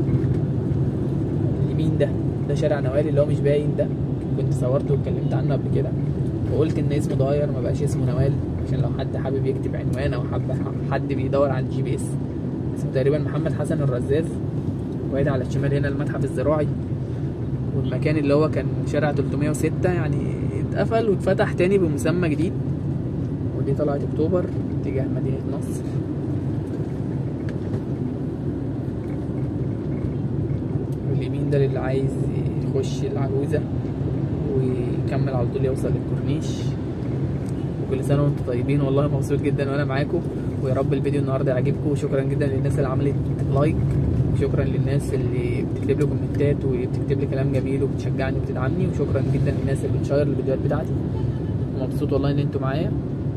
اليمين ده ده شارع نوال اللي هو مش باين ده كنت صورته واتكلمت عنه قبل كده وقلت ان اسمه اتغير ما بقاش اسمه نوال عشان لو حد حابب يكتب عنوان او حب حد بيدور على الجي بي اس اسمه تقريبا محمد حسن الرزاز وادي على الشمال هنا المتحف الزراعي والمكان اللي هو كان شارع 306 يعني اتقفل واتفتح تاني بمسمى جديد ودي طلعت اكتوبر اتجاه مدينة نصر واليمين ده للي عايز يخش العجوزة ويكمل على طول يوصل للكورنيش وكل سنة وانتم طيبين والله مبسوط جدا وانا معاكم ويا رب الفيديو النهارده يعجبكم وشكرا جدا للناس اللي عملت لايك وشكرا للناس اللي بتكتب لي كومنتات وبتكتب لي كلام جميل وبتشجعني وبتدعمني وشكرا جدا للناس اللي بتشير الفيديوهات بتاعتي مبسوط والله ان انتوا معايا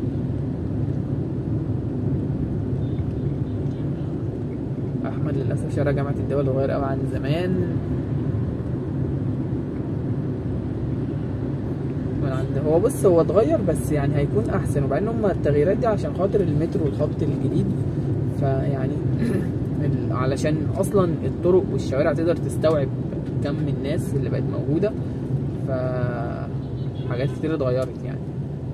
احمد للاسف شارع جامعه الدول اتغير قوي عن زمان من عند هو بص هو اتغير بس يعني هيكون احسن وبعدين هم التغييرات دي عشان خاطر المترو الخط الجديد فيعني ال- علشان اصلا الطرق والشوارع تقدر تستوعب كم الناس اللي بقت موجوده ف حاجات كتير اتغيرت يعني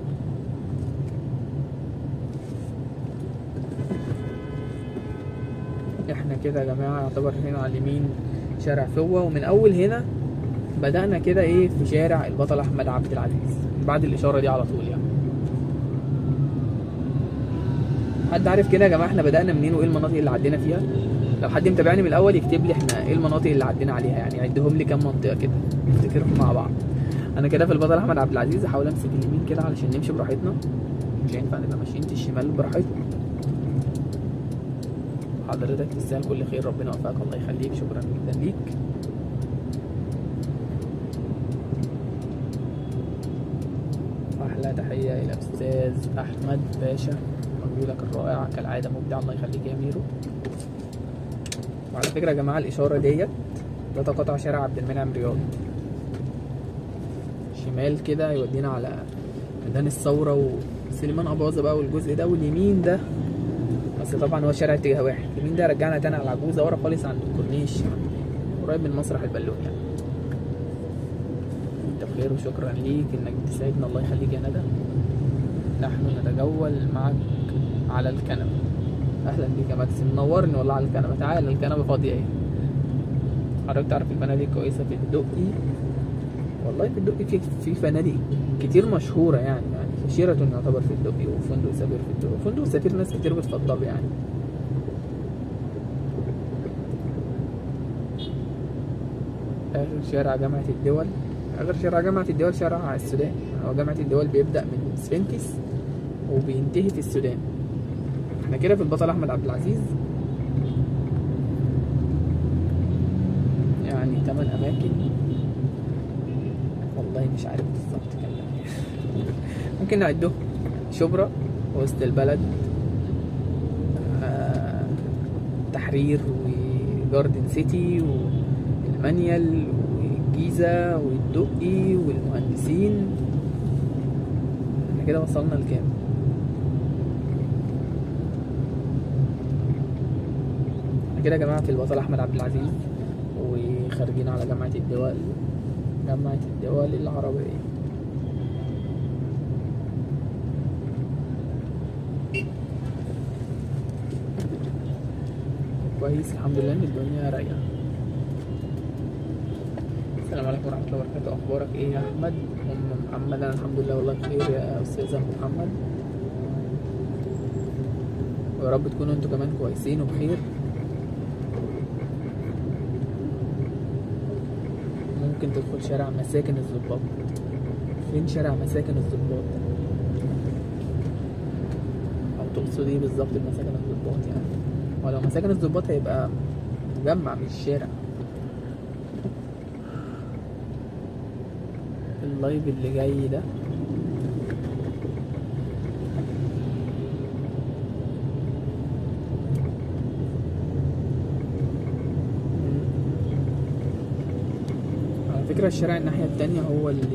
احنا كده يا جماعه يعتبر هنا على اليمين شارع فوة ومن اول هنا بدأنا كده ايه في شارع البطل احمد عبد العزيز بعد الاشاره دي على طول يعني حد عارف كده يا جماعه احنا بدأنا منين وايه المناطق اللي عدينا فيها لو حد متابعني من الاول يكتب لي احنا ايه المناطق اللي عدينا عليها يعني يعدهم لي كام منطقه كده نفتكرهم مع بعض انا كده في البطل احمد عبد العزيز هحاول امسك اليمين كده علشان نمشي براحتنا مش هينفع نبقى ماشيين في الشمال براحتنا حضرتك تستاهل كل خير ربنا يوفقك الله يخليك شكرا جدا ليك احلى تحيه الى الاستاذ احمد باشا مجهودك الرائع كالعاده مبدع الله يخليك يا ميرو وعلى فكره يا جماعه الاشاره ديت ده تقاطع شارع عبد المنعم رياض شمال كده يودينا على ميدان الثوره وسليمان اباظه بقى والجزء ده واليمين ده بس طبعا هو شارع اتجاه واحد اليمين ده رجعنا تاني على العجوزه ورا خالص عند الكورنيش قريب من مسرح البالون يعني انت بخير وشكرا ليك انك بتساعدنا الله يخليك يا ندى نحن نتجول معك على الكنبه اهلا بيك يا ماكسيم منورني والله على الكنبه تعالى الكنبه فاضيه اهي حضرتك تعرف الفنادق كويسه في الدقي والله في الدقي في في فنادق كتير مشهوره يعني يعني شيراتون يعتبر في الدقي وفندق سفير في الدقي فندق سفير ناس كتير بتفضله يعني آخر شارع جامعة الدول آخر شارع جامعة الدول شارع السودان هو جامعة الدول بيبدأ من سفنكس وبينتهي في السودان احنا كده في البطل أحمد عبد العزيز يعني تمن أماكن والله مش عارف بالظبط كام ممكن نعدهم شبرا وسط البلد آه، تحرير وجاردن سيتي والمانيال والجيزة والدقي والمهندسين احنا كده وصلنا لكام احنا كده يا جماعة في البطل أحمد عبد العزيز وخارجين على جامعة الدول جامعة الدول العربية كويس الحمد لله ان الدنيا رايقة السلام عليكم ورحمة الله وبركاته أخبارك إيه يا أحمد؟ أم محمد أنا الحمد لله والله بخير يا أستاذ أم محمد ويا رب تكونوا انتوا كمان كويسين وبخير ممكن تدخل شارع مساكن الضباط فين شارع مساكن الضباط ده؟ او تقصد ايه بالظبط بمساكن الضباط يعني ولو مساكن الضباط هيبقى مجمع مش شارع اللايف اللي جاي ده على فكرة الشارع الناحية التانية هو اللي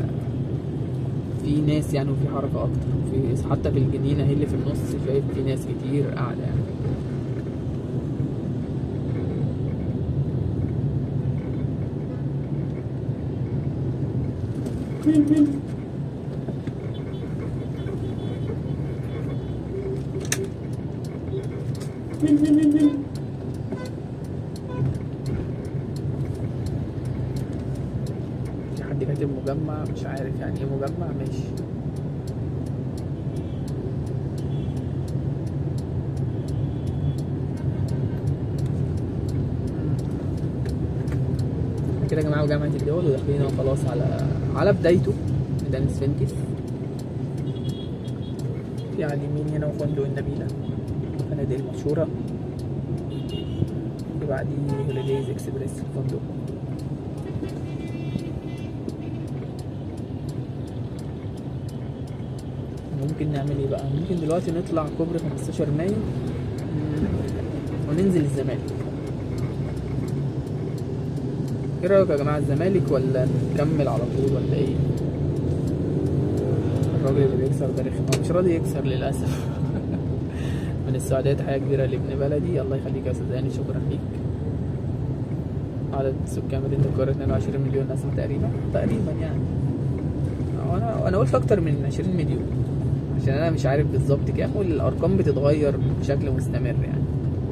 في ناس يعني وفي حركة أكتر في حتى في الجنينة هي اللي في النص شايف في ناس كتير قاعدة يعني في حد كاتب مجمع مش عارف يعني ايه مجمع ماشي احنا كده يا جماعه جامعة الدول وداخلين اهو خلاص على على بدايته ميدان سفنكس في على اليمين هنا وفندق النبيلة الفنادق المشهورة في بعديه هوليديز اكسبريس الفندق ممكن نعمل ايه بقى ممكن دلوقتي نطلع كوبري 15 مايو مم، وننزل الزمالك ايه رايك يا جماعه الزمالك ولا نكمل على طول ولا ايه الراجل اللي بيكسر ده رخم هو مش راضي يكسر للاسف من السعوديه تحيه كبيره لابن بلدي الله يخليك يا استاذ هاني شكرا ليك عدد سكان مدينه القاهره 22 مليون نسمه تقريبا تقريبا يعني انا انا قلت اكتر من 20 مليون عشان انا مش عارف بالظبط كام والارقام بتتغير بشكل مستمر يعني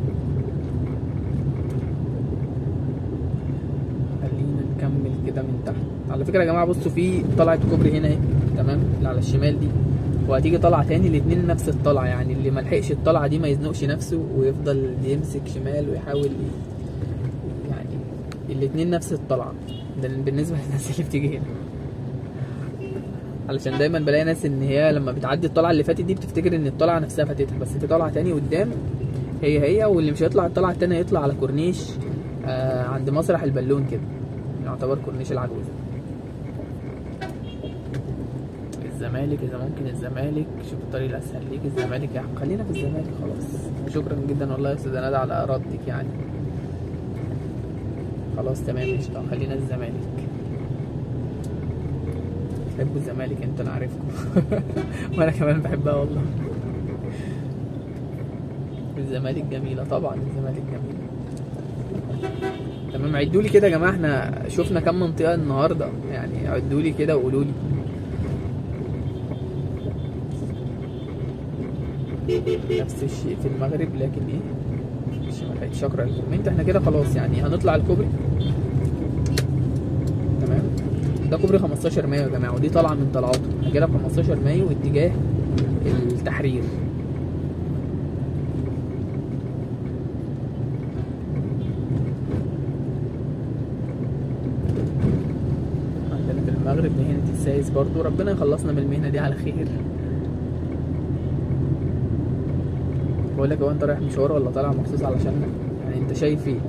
خلينا نكمل كده من تحت على فكره يا جماعه بصوا في طلعه كوبري هنا اهي تمام اللي على الشمال دي وهتيجي طلعه تاني الاتنين نفس الطلعه يعني اللي ملحقش الطلعه دي ما يزنقش نفسه ويفضل يمسك شمال ويحاول يعني الاتنين نفس الطلعه ده بالنسبه للناس اللي بتيجي هنا علشان دايما بلاقي ناس ان هي لما بتعدي الطلعه اللي فاتت دي بتفتكر ان الطلعه نفسها فاتتها بس في طلعه تاني قدام هي هي واللي مش هيطلع الطلعه التانيه هيطلع على كورنيش آه عند مسرح البالون كده يعتبر كورنيش العجوز الزمالك اذا ممكن الزمالك شوف الطريق الاسهل ليك الزمالك يا عم خلينا في الزمالك خلاص شكرا جدا والله يا استاذ ندى على ردك يعني خلاص تمام قشطه خلينا الزمالك بتحبوا الزمالك انت انا عارفكم وانا كمان بحبها والله الزمالك جميلة طبعا الزمالك جميلة تمام عدوا لي كده يا جماعة احنا شفنا كام منطقة النهاردة يعني عدوا لي كده وقولوا لي نفس الشيء في المغرب لكن ايه مش ما لحقتش اقرا الكومنت احنا كده خلاص يعني هنطلع الكوبري تمام ده كوبري 15 مايو يا جماعه ودي طالعه من طلعاته احنا كده في 15 مايو اتجاه التحرير عندنا في المغرب مهنة السايس برضو ربنا يخلصنا من المهنة دي على خير بقول لك هو انت رايح مشوار ولا طالع مخصوص علشان يعني انت شايف ايه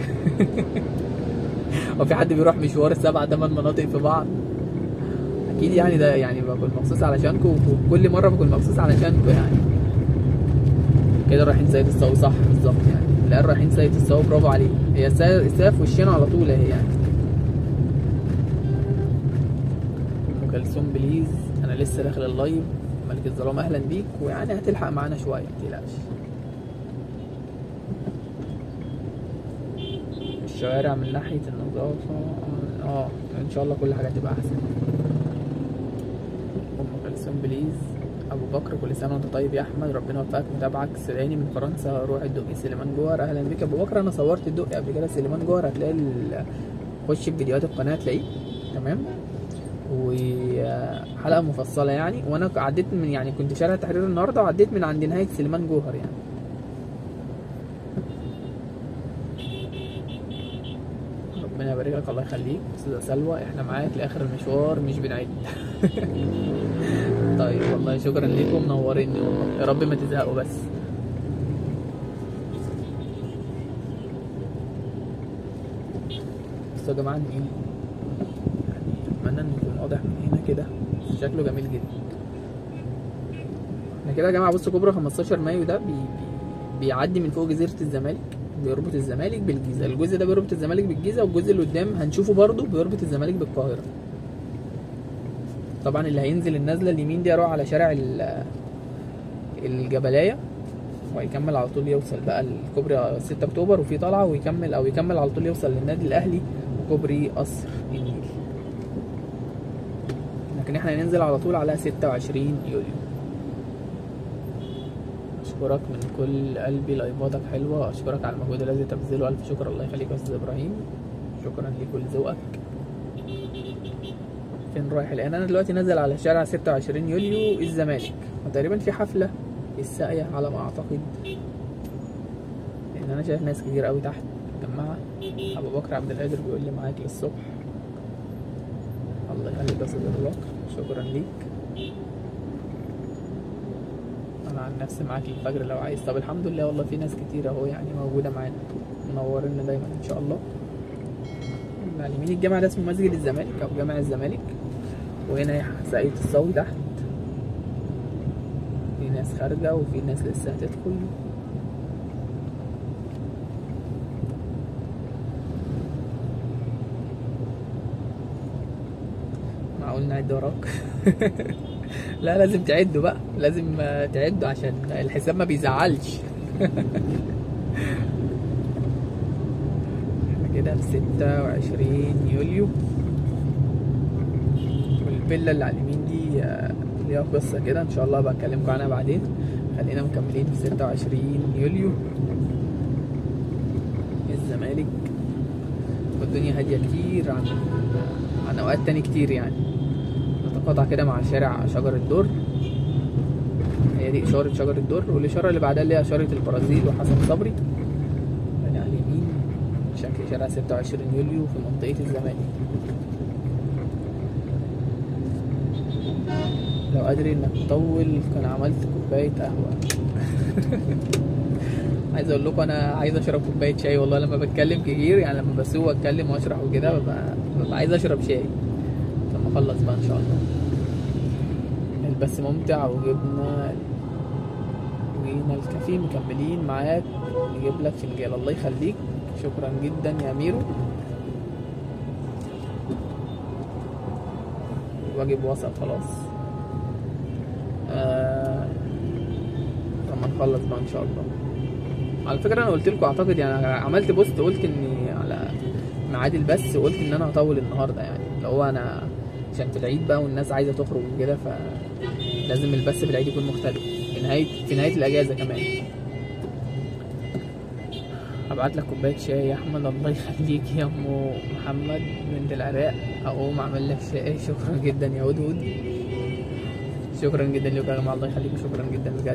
هو في حد بيروح مشوار سبع تمن مناطق في بعض اكيد يعني ده يعني بكون مخصوص علشانكم وكل مره بكون مخصوص علشانكم يعني كده رايحين سيد الصاوي صح بالظبط يعني العيال رايحين سيد الصاوي برافو عليك هي الساعه في وشنا على طول اهي يعني ام كلثوم بليز انا لسه داخل اللايف ملك الظلام اهلا بيك ويعني هتلحق معانا شويه متقلقش الشوارع من ناحيه النظافه اه ان شاء الله كل حاجه هتبقى احسن ام كلثوم بليز ابو بكر كل سنه وانت طيب يا احمد ربنا يوفقك متابعك سوداني من فرنسا روح الدقي سليمان جوهر اهلا بك ابو بكر انا صورت الدقي قبل كده سليمان جوهر هتلاقي ال- خش في فيديوهات القناه هتلاقيه تمام وحلقه مفصله يعني وانا عديت من يعني كنت في شارع التحرير النهارده وعديت من عند نهايه سليمان جوهر يعني ربنا يبارك لك الله يخليك استاذه سلوى احنا معاك لاخر المشوار مش بنعد طيب والله شكرا لكم منوريني والله يا رب ما تزهقوا بس بس يا جماعه النيل يعني اتمنى انه يكون واضح من هنا كده شكله جميل جدا احنا كده يا جماعه بصوا كوبري 15 مايو ده بي بي بيعدي من فوق جزيره الزمالك بيربط الزمالك بالجيزه الجزء ده بيربط الزمالك بالجيزه والجزء اللي قدام هنشوفه برضو بيربط الزمالك بالقاهره طبعا اللي هينزل النازله اليمين دي هيروح على شارع ال- الجبلايه وهيكمل على طول يوصل بقى الكوبري 6 اكتوبر وفي طلعه ويكمل او يكمل على طول يوصل للنادي الاهلي وكوبري قصر النيل لكن احنا هننزل على طول على 26 يوليو اشكرك من كل قلبي لايفاتك حلوه اشكرك على المجهود الذي تبذله الف شكر الله يخليك يا استاذ ابراهيم شكرا ليك ولذوقك فين رايح الان انا دلوقتي نازل على شارع 26 يوليو الزمالك وتقريبا في حفله في الساقيه على ما اعتقد لان انا شايف ناس كتير قوي تحت مجمعه ابو بكر عبد القادر بيقول لي معاك للصبح الله يخليك يا استاذ ابو بكر شكرا ليك انا عن نفسي معاك الفجر لو عايز طب الحمد لله والله في ناس كتير اهو يعني موجوده معانا منورينا دايما ان شاء الله على اليمين الجامع ده اسمه مسجد الزمالك او جامع الزمالك وهنا ساقية الصاوي تحت في ناس خارجة وفي ناس لسه هتدخل معقول نعد وراك لا لازم تعدوا بقى لازم آه، تعدوا عشان الحساب ما بيزعلش احنا كده في ستة وعشرين يوليو والفيلا اللي على اليمين دي آه، ليها قصة كده ان شاء الله بقى اكلمكم عنها بعدين خلينا مكملين في ستة وعشرين يوليو الزمالك والدنيا هادية كتير عن عن اوقات تاني كتير يعني نتقاطع كده مع شارع شجر الدر هي دي اشارة شجر الدر والاشارة اللي بعدها اللي هي اشارة البرازيل وحسن صبري يعني على اليمين شكل شارع 26 يوليو في منطقة الزمالك لو قادر انك تطول كان عملت كوباية قهوة عايز اقول لكم انا عايز اشرب كوبايه شاي والله لما بتكلم كتير يعني لما بسوق واتكلم واشرح وكده ببقى, ببقى عايز اشرب شاي لما اخلص بقى ان شاء الله البث ممتع وجبنا جينا الكافيه مكملين معاك نجيب لك فنجان الله يخليك شكرا جدا يا ميرو الواجب وصل خلاص آه... لما نخلص بقى ان شاء الله على فكره انا قلت لكم اعتقد يعني عملت بوست قلت اني على ميعاد البث قلت ان انا هطول النهارده يعني اللي هو انا عشان في العيد بقى والناس عايزه تخرج وكده فلازم البث في العيد يكون مختلف في نهايه في نهايه الاجازه كمان هبعت لك كوبايه شاي يا احمد الله يخليك يا ام محمد بنت العراق اقوم اعمل لك شاي شكرا جدا يا هدهد شكرا جدا لكم يا جماعه الله يخليكم شكرا جدا بجد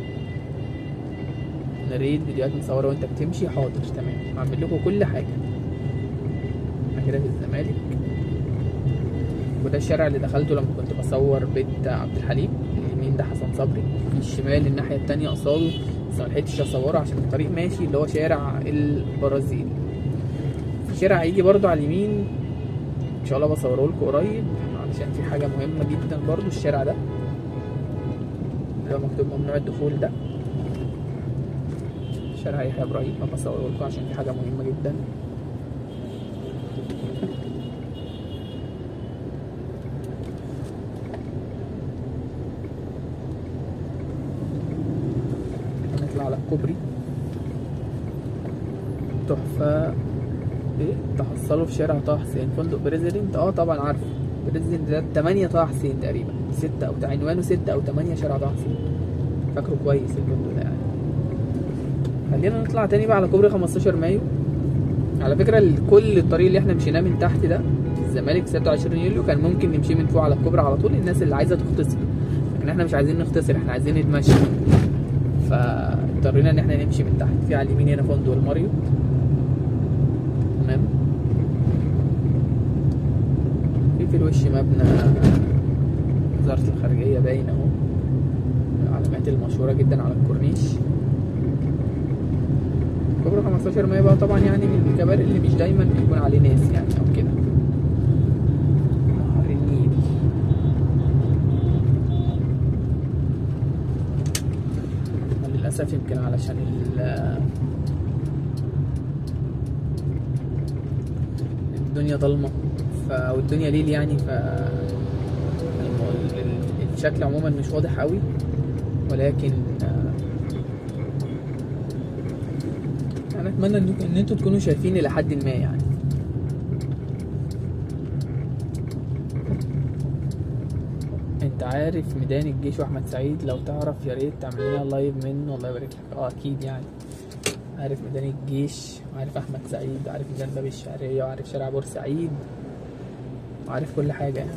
نريد فيديوهات مصوره وانت بتمشي حاضر تمام هعمل لكم كل حاجه احنا كده في الزمالك وده الشارع اللي دخلته لما كنت بصور بيت عبد الحليم اليمين ده حسن صبري الشمال الناحيه التانية قصاده بس ما لحقتش اصوره عشان الطريق ماشي اللي هو شارع البرازيل في شارع هيجي برضو على اليمين ان شاء الله بصوره لكم قريب علشان في حاجه مهمه جدا برضو الشارع ده اللي هو مكتوب ممنوع الدخول ده شارع يحيى ابراهيم ما بصوره لكم عشان في حاجه مهمه جدا هنطلع على الكوبري تحفة ايه تحصلوا في شارع طه حسين فندق بريزيدنت اه طبعا عارفه بريزيدنت ده 8 طه حسين تقريبا 6 او عنوانه 6 او 8 شارع طه حسين فاكره كويس الفندق ده يعني خلينا نطلع تاني بقى على كوبري 15 مايو على فكرة ال- كل الطريق اللي احنا مشيناه من تحت ده في الزمالك 26 يوليو كان ممكن نمشي من فوق على الكوبري على طول الناس اللي عايزة تختصر لكن احنا مش عايزين نختصر احنا عايزين نتمشى فاضطرينا ان احنا نمشي من تحت في على اليمين هنا فندق الماريوت تمام في في الوش مبنى وزارة الخارجية باين اهو العلامات المشهورة جدا على الكورنيش كوبري 15 مايو بقى طبعا يعني من الكباري اللي مش دايما بيكون عليه ناس يعني او كده نهر النيل للأسف يمكن علشان ال الدنيا ضلمة ف... والدنيا ليل يعني ف الم- ال- الشكل عموما مش واضح قوي ولكن آه، انا اتمنى ان ان انتوا تكونوا شايفين الى حد ما يعني انت عارف ميدان الجيش واحمد سعيد لو تعرف يا ريت تعمل لنا لايف منه الله يبارك لك اه اكيد يعني عارف ميدان الجيش وعارف احمد سعيد وعارف ميدان باب الشعريه وعارف شارع بورسعيد وعارف كل حاجه يعني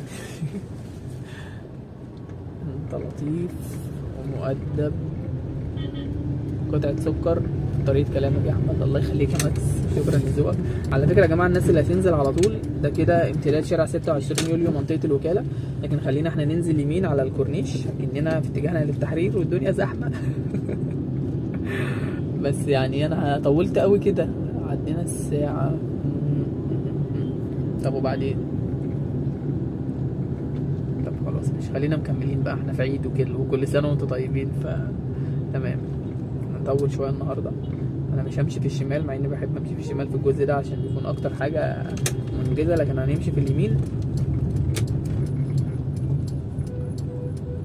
انت لطيف ومؤدب قطعة سكر طريقة كلامك يا احمد الله يخليك يا ماكس شكرا لذوقك على فكرة يا جماعة الناس اللي هتنزل على طول ده كده امتداد شارع 26 يوليو منطقة الوكالة لكن خلينا احنا ننزل يمين على الكورنيش كأننا في اتجاهنا للتحرير والدنيا زحمة بس يعني انا طولت قوي كده عدينا الساعة طب وبعدين طب خلاص مش خلينا مكملين بقى احنا في عيد وكل وكل سنة وانتم طيبين ف تمام هنطول شوية النهاردة انا مش همشي في الشمال مع اني بحب امشي في الشمال في الجزء ده عشان بيكون اكتر حاجة منجزة لكن هنمشي في اليمين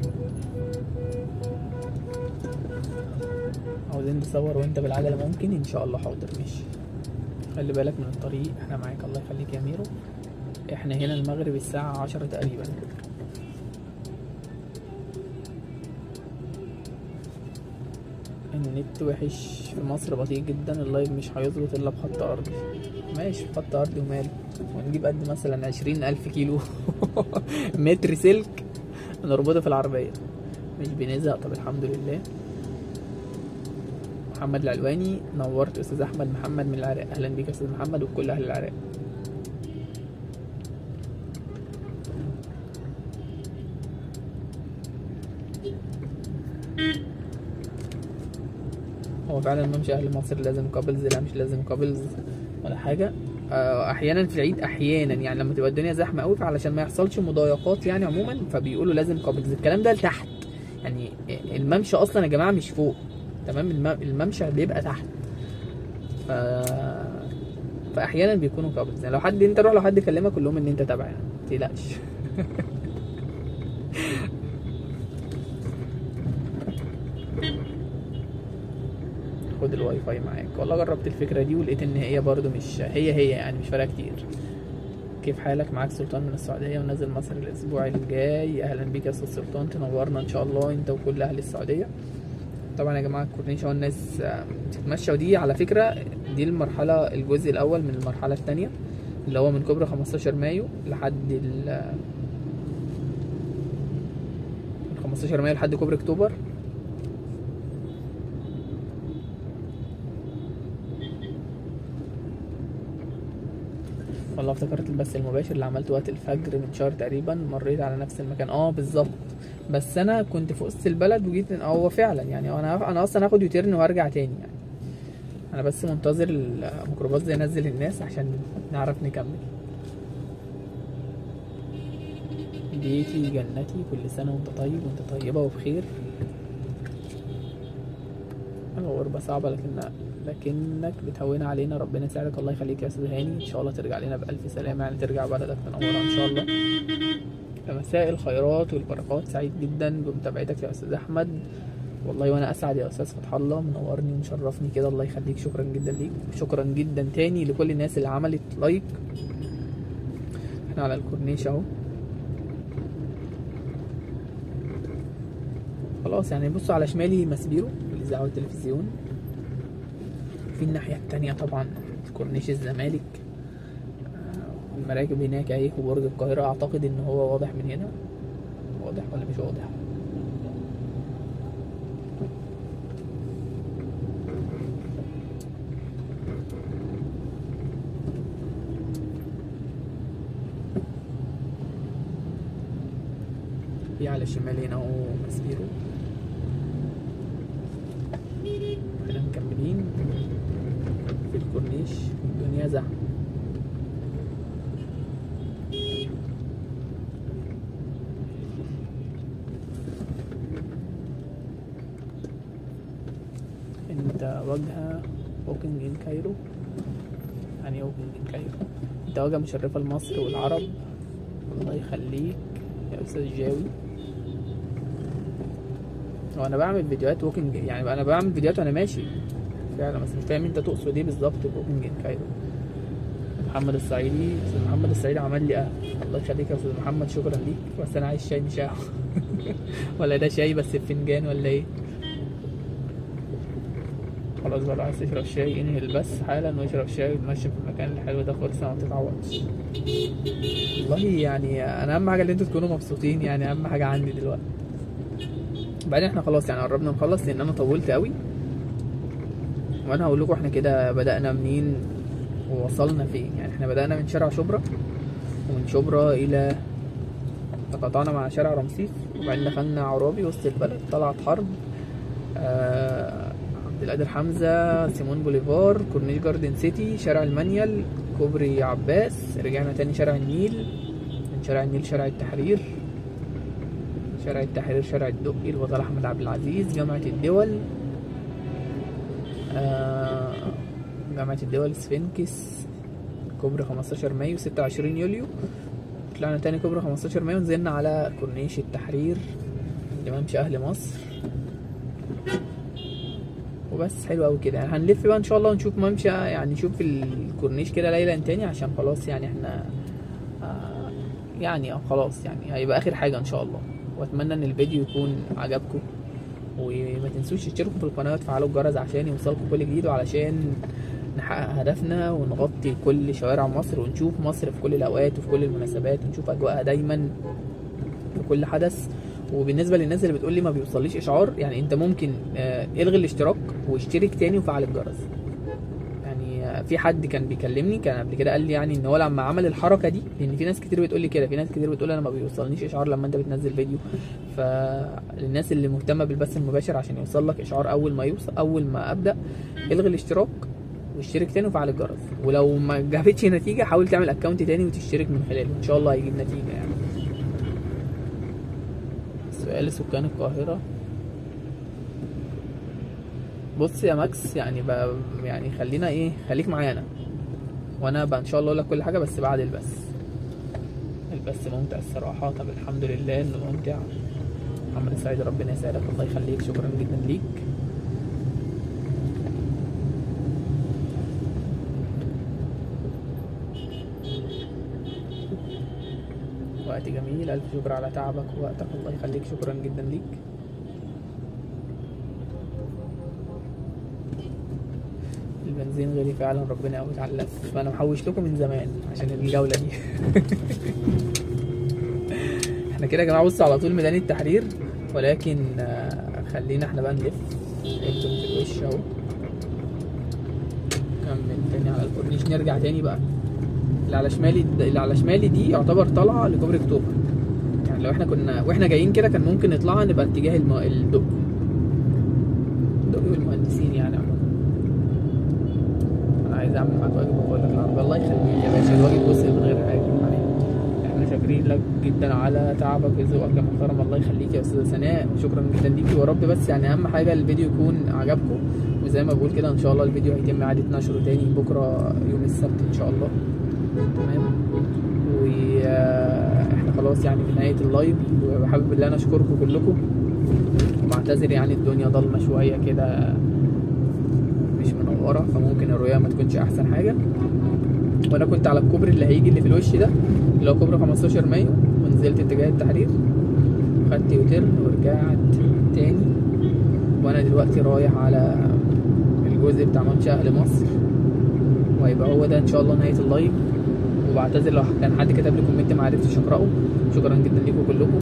عاوزين تصور وانت بالعجلة ممكن ان شاء الله حاضر ماشي خلي بالك من الطريق احنا معاك الله يخليك يا ميرو احنا هنا المغرب الساعة عشرة تقريبا النت وحش في مصر بطيء جدا اللايف مش هيظبط الا بخط ارضي ماشي بخط ارضي وماله ونجيب قد مثلا عشرين الف كيلو متر سلك نربطه في العربية مش بنزهق طب الحمد لله محمد العلواني نورت استاذ احمد محمد من العراق اهلا بيك يا استاذ محمد وكل اهل العراق هو فعلا ممشي اهل مصر لازم كابلز لا مش لازم كابلز ولا حاجه آه، احيانا في العيد احيانا يعني لما تبقى الدنيا زحمه قوي فعلشان ما يحصلش مضايقات يعني عموما فبيقولوا لازم كابلز الكلام ده لتحت يعني الممشى اصلا يا جماعه مش فوق تمام الم- الممشى بيبقى تحت ف فاحيانا بيكونوا كابلز يعني لو حد انت روح لو حد كلمك قول لهم ان انت تابع يعني ما تقلقش خد الواي فاي معاك والله جربت الفكره دي ولقيت ان هي برضو مش هي هي يعني مش فارقه كتير كيف حالك معاك سلطان من السعوديه ونازل مصر الاسبوع الجاي اهلا بيك يا استاذ سلطان تنورنا ان شاء الله انت وكل اهل السعوديه طبعا يا جماعه الكورنيش اهو الناس آه، بتتمشى ودي على فكره دي المرحله الجزء الاول من المرحله الثانيه اللي هو من كوبري 15 مايو لحد ال من 15 مايو لحد كوبري اكتوبر والله افتكرت البث المباشر اللي عملته وقت الفجر من شهر تقريبا مريت على نفس المكان اه بالظبط بس انا كنت في وسط البلد وجيت اه هو فعلا يعني انا انا اصلا هاخد يوتيرن وارجع تاني يعني انا بس منتظر الميكروباص ده ينزل الناس عشان نعرف نكمل بيتي جنتي كل سنة وانت طيب وانت طيبة وبخير الغربة صعبة لكن لكنك بتهون علينا ربنا يساعدك الله يخليك يا استاذ هاني ان شاء الله ترجع لنا بألف سلامة يعني ترجع بلدك تنورها ان شاء الله مساء الخيرات والبركات سعيد جدا بمتابعتك يا استاذ احمد والله وانا اسعد يا استاذ فتح الله منورني ومشرفني كده الله يخليك شكرا جدا ليك شكرا جدا تاني لكل الناس اللي عملت لايك احنا على الكورنيش اهو خلاص يعني بصوا على شمالي مسبيرو الاذاعه والتلفزيون في الناحيه التانية طبعا كورنيش الزمالك آه، المراكب هناك اهي وبرج القاهره اعتقد ان هو واضح من هنا واضح ولا مش واضح في على الشمال هنا اهو مسبيرو احنا مكملين في الكورنيش الدنيا زحمة انت واجهة ووكينج ان كايرو يعني ايه ووكينج ان كايرو انت واجهة مشرفة لمصر والعرب الله يخليك يا استاذ جاوي هو انا بعمل فيديوهات ووكينج يعني انا بعمل فيديوهات وانا ماشي فعلا بس مش فاهم انت تقصد ايه بالظبط بوكينج ان كايرو محمد الصعيدي استاذ محمد الصعيدي عمل لي قهوه الله يخليك يا استاذ محمد شكرا ليك بس انا عايز شاي مش قهوه ولا ده شاي بس بفنجان ولا ايه خلاص بقى لو عايز تشرب شاي انهي البث حالا واشرب شاي وتمشي في المكان الحلو ده خالص ما بتتعوضش والله يعني انا اهم حاجه ان انتوا تكونوا مبسوطين يعني اهم حاجه عندي دلوقتي بعدين احنا خلاص يعني قربنا نخلص لان انا طولت قوي وانا هقول لكم احنا كده بدأنا منين ووصلنا فين يعني احنا بدأنا من شارع شبرا ومن شبرا الى تقاطعنا مع شارع رمسيس وبعدين دخلنا عرابي وسط البلد طلعت حرب آه عبد القادر حمزة سيمون بوليفار كورنيش جاردن سيتي شارع المانيال كوبري عباس رجعنا تاني شارع النيل من شارع النيل شارع التحرير شارع التحرير شارع الدقي الوزير احمد عبد العزيز جامعة الدول آه، جامعة الدول سفنكس كوبري 15 مايو 26 يوليو طلعنا تاني كوبري 15 مايو نزلنا على كورنيش التحرير اللي ممشي أهل مصر وبس حلو قوي كده يعني هنلف بقى ان شاء الله ونشوف ممشى يعني نشوف الكورنيش كده ليلا تاني عشان خلاص يعني احنا آه يعني اه خلاص يعني هيبقى اخر حاجه ان شاء الله واتمنى ان الفيديو يكون عجبكم وما تنسوش تشتركوا في القناه وتفعلوا الجرس عشان يوصلكم كل جديد وعلشان نحقق هدفنا ونغطي كل شوارع مصر ونشوف مصر في كل الاوقات وفي كل المناسبات ونشوف اجواءها دايما في كل حدث وبالنسبه للناس اللي بتقول لي ما بيوصليش اشعار يعني انت ممكن آه، الغي الاشتراك واشترك تاني وفعل الجرس يعني آه، في حد كان بيكلمني كان قبل كده قال لي يعني ان هو لما عمل الحركه دي لان في ناس كتير بتقول لي كده في ناس كتير بتقول انا ما بيوصلنيش اشعار لما انت بتنزل فيديو فالناس اللي مهتمه بالبث المباشر عشان يوصل لك اشعار اول ما يوصل اول ما ابدا الغي الاشتراك واشترك تاني وفعل الجرس ولو ما جابتش نتيجه حاول تعمل اكونت تاني وتشترك من خلاله ان شاء الله هيجيب نتيجه يعني سؤال سكان القاهرة بص يا ماكس يعني بقى يعني خلينا ايه خليك معانا وانا بقى ان شاء الله اقول لك كل حاجة بس بعد البث البث ممتع الصراحة طب الحمد لله انه ممتع محمد سعيد ربنا يسعدك الله يخليك شكرا جدا ليك وقت جميل ألف شكر على تعبك ووقتك الله يخليك شكرا جدا ليك البنزين غالي فعلا ربنا يقوي على فأنا محوش لكم من زمان عشان الجولة دي احنا كده يا جماعة بصوا على طول ميدان التحرير ولكن آه، خلينا احنا بقى نلف انتم في الوش اهو نكمل تاني على الكورنيش نرجع تاني بقى اللي على شمالي اللي على شمالي دي يعتبر طالعه لكوبري اكتوبر يعني لو احنا كنا واحنا جايين كده كان ممكن نطلعها نبقى اتجاه الم... الدق الدق والمهندسين يعني عموما انا عايز اعمل معاك واجب واقول لك العربيه الله يخليك يا باشا الواجب جزء من غير حاجه يعني احنا شاكرين لك جدا على تعبك وذوقك يا محترم الله يخليك يا استاذه سناء وشكرا جدا ليكي ورب بس يعني اهم حاجه الفيديو يكون عجبكم وزي ما بقول كده ان شاء الله الفيديو هيتم اعاده نشره تاني بكره يوم السبت ان شاء الله تمام واحنا خلاص يعني في نهايه اللايف وحابب ان انا اشكركم كلكم وبعتذر يعني الدنيا ضلمه شويه كده مش منوره فممكن الرؤيه ما تكونش احسن حاجه وانا كنت على الكوبري اللي هيجي اللي في الوش ده اللي هو كوبري 15 مايو ونزلت اتجاه التحرير خدت يوتيرن ورجعت تاني وانا دلوقتي رايح على الجزء بتاع ممشى اهل مصر وهيبقى هو ده ان شاء الله نهايه اللايف وبعتذر لو كان حد كتب لي كومنت ما عرفتش اقراه شكرا جدا لكم كلكم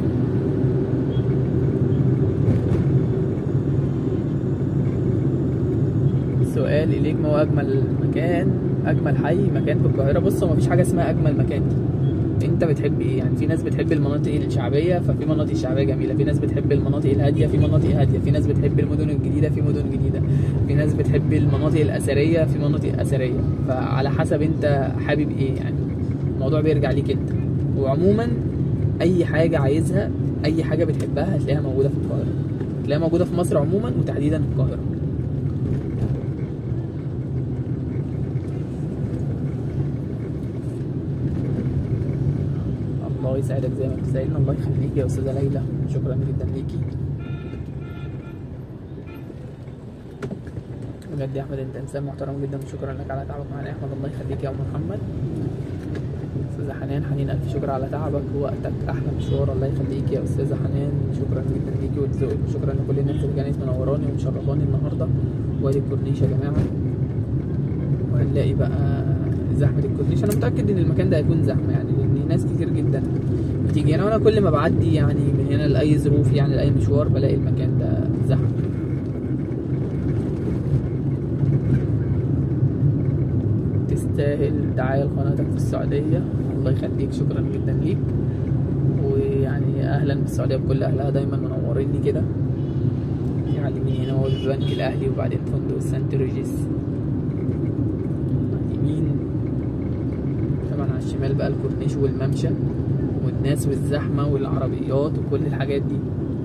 سؤال اليك ما هو اجمل مكان اجمل حي مكان في القاهره بص هو مفيش حاجه اسمها اجمل مكان دي انت بتحب ايه يعني في ناس بتحب المناطق الشعبيه ففي مناطق شعبيه جميله في ناس بتحب المناطق الهاديه في مناطق هاديه في ناس بتحب المدن الجديده في مدن جديده في ناس بتحب المناطق الاثريه في مناطق اثريه فعلى حسب انت حابب ايه يعني الموضوع بيرجع ليك انت وعموما اي حاجه عايزها اي حاجه بتحبها هتلاقيها موجوده في القاهره هتلاقيها موجوده في مصر عموما وتحديدا في القاهره الله يسعدك زي ما بتسعدنا الله يخليك يا استاذه ليلى شكرا جدا ليكي بجد يا احمد انت انسان محترم جدا وشكرا لك على تعبك معانا يا احمد الله يخليك يا ام محمد استاذه حنان حنين الف شكر على تعبك ووقتك احلى مشوار الله يخليك يا استاذه حنان شكرا جدا ليكي ولذوقك وشكرا لكل الناس اللي كانت منوراني ومشرفاني النهارده وادي الكورنيش يا جماعه وهنلاقي بقى زحمه الكورنيش انا متاكد ان المكان ده هيكون زحمه يعني لان ناس كتير جدا بتيجي هنا وانا كل ما بعدي يعني من هنا لاي ظروف يعني لاي مشوار بلاقي المكان ده زحمه تستاهل دعاية لقناتك في السعودية الله يخليك شكرا جدا ليك ويعني أهلا بالسعودية بكل أهلها دايما منوريني كده يعني من هنا هو البنك الأهلي وبعدين فندق سانت ريجيس يمين طبعا على الشمال بقى الكورنيش والممشى والناس والزحمة والعربيات وكل الحاجات دي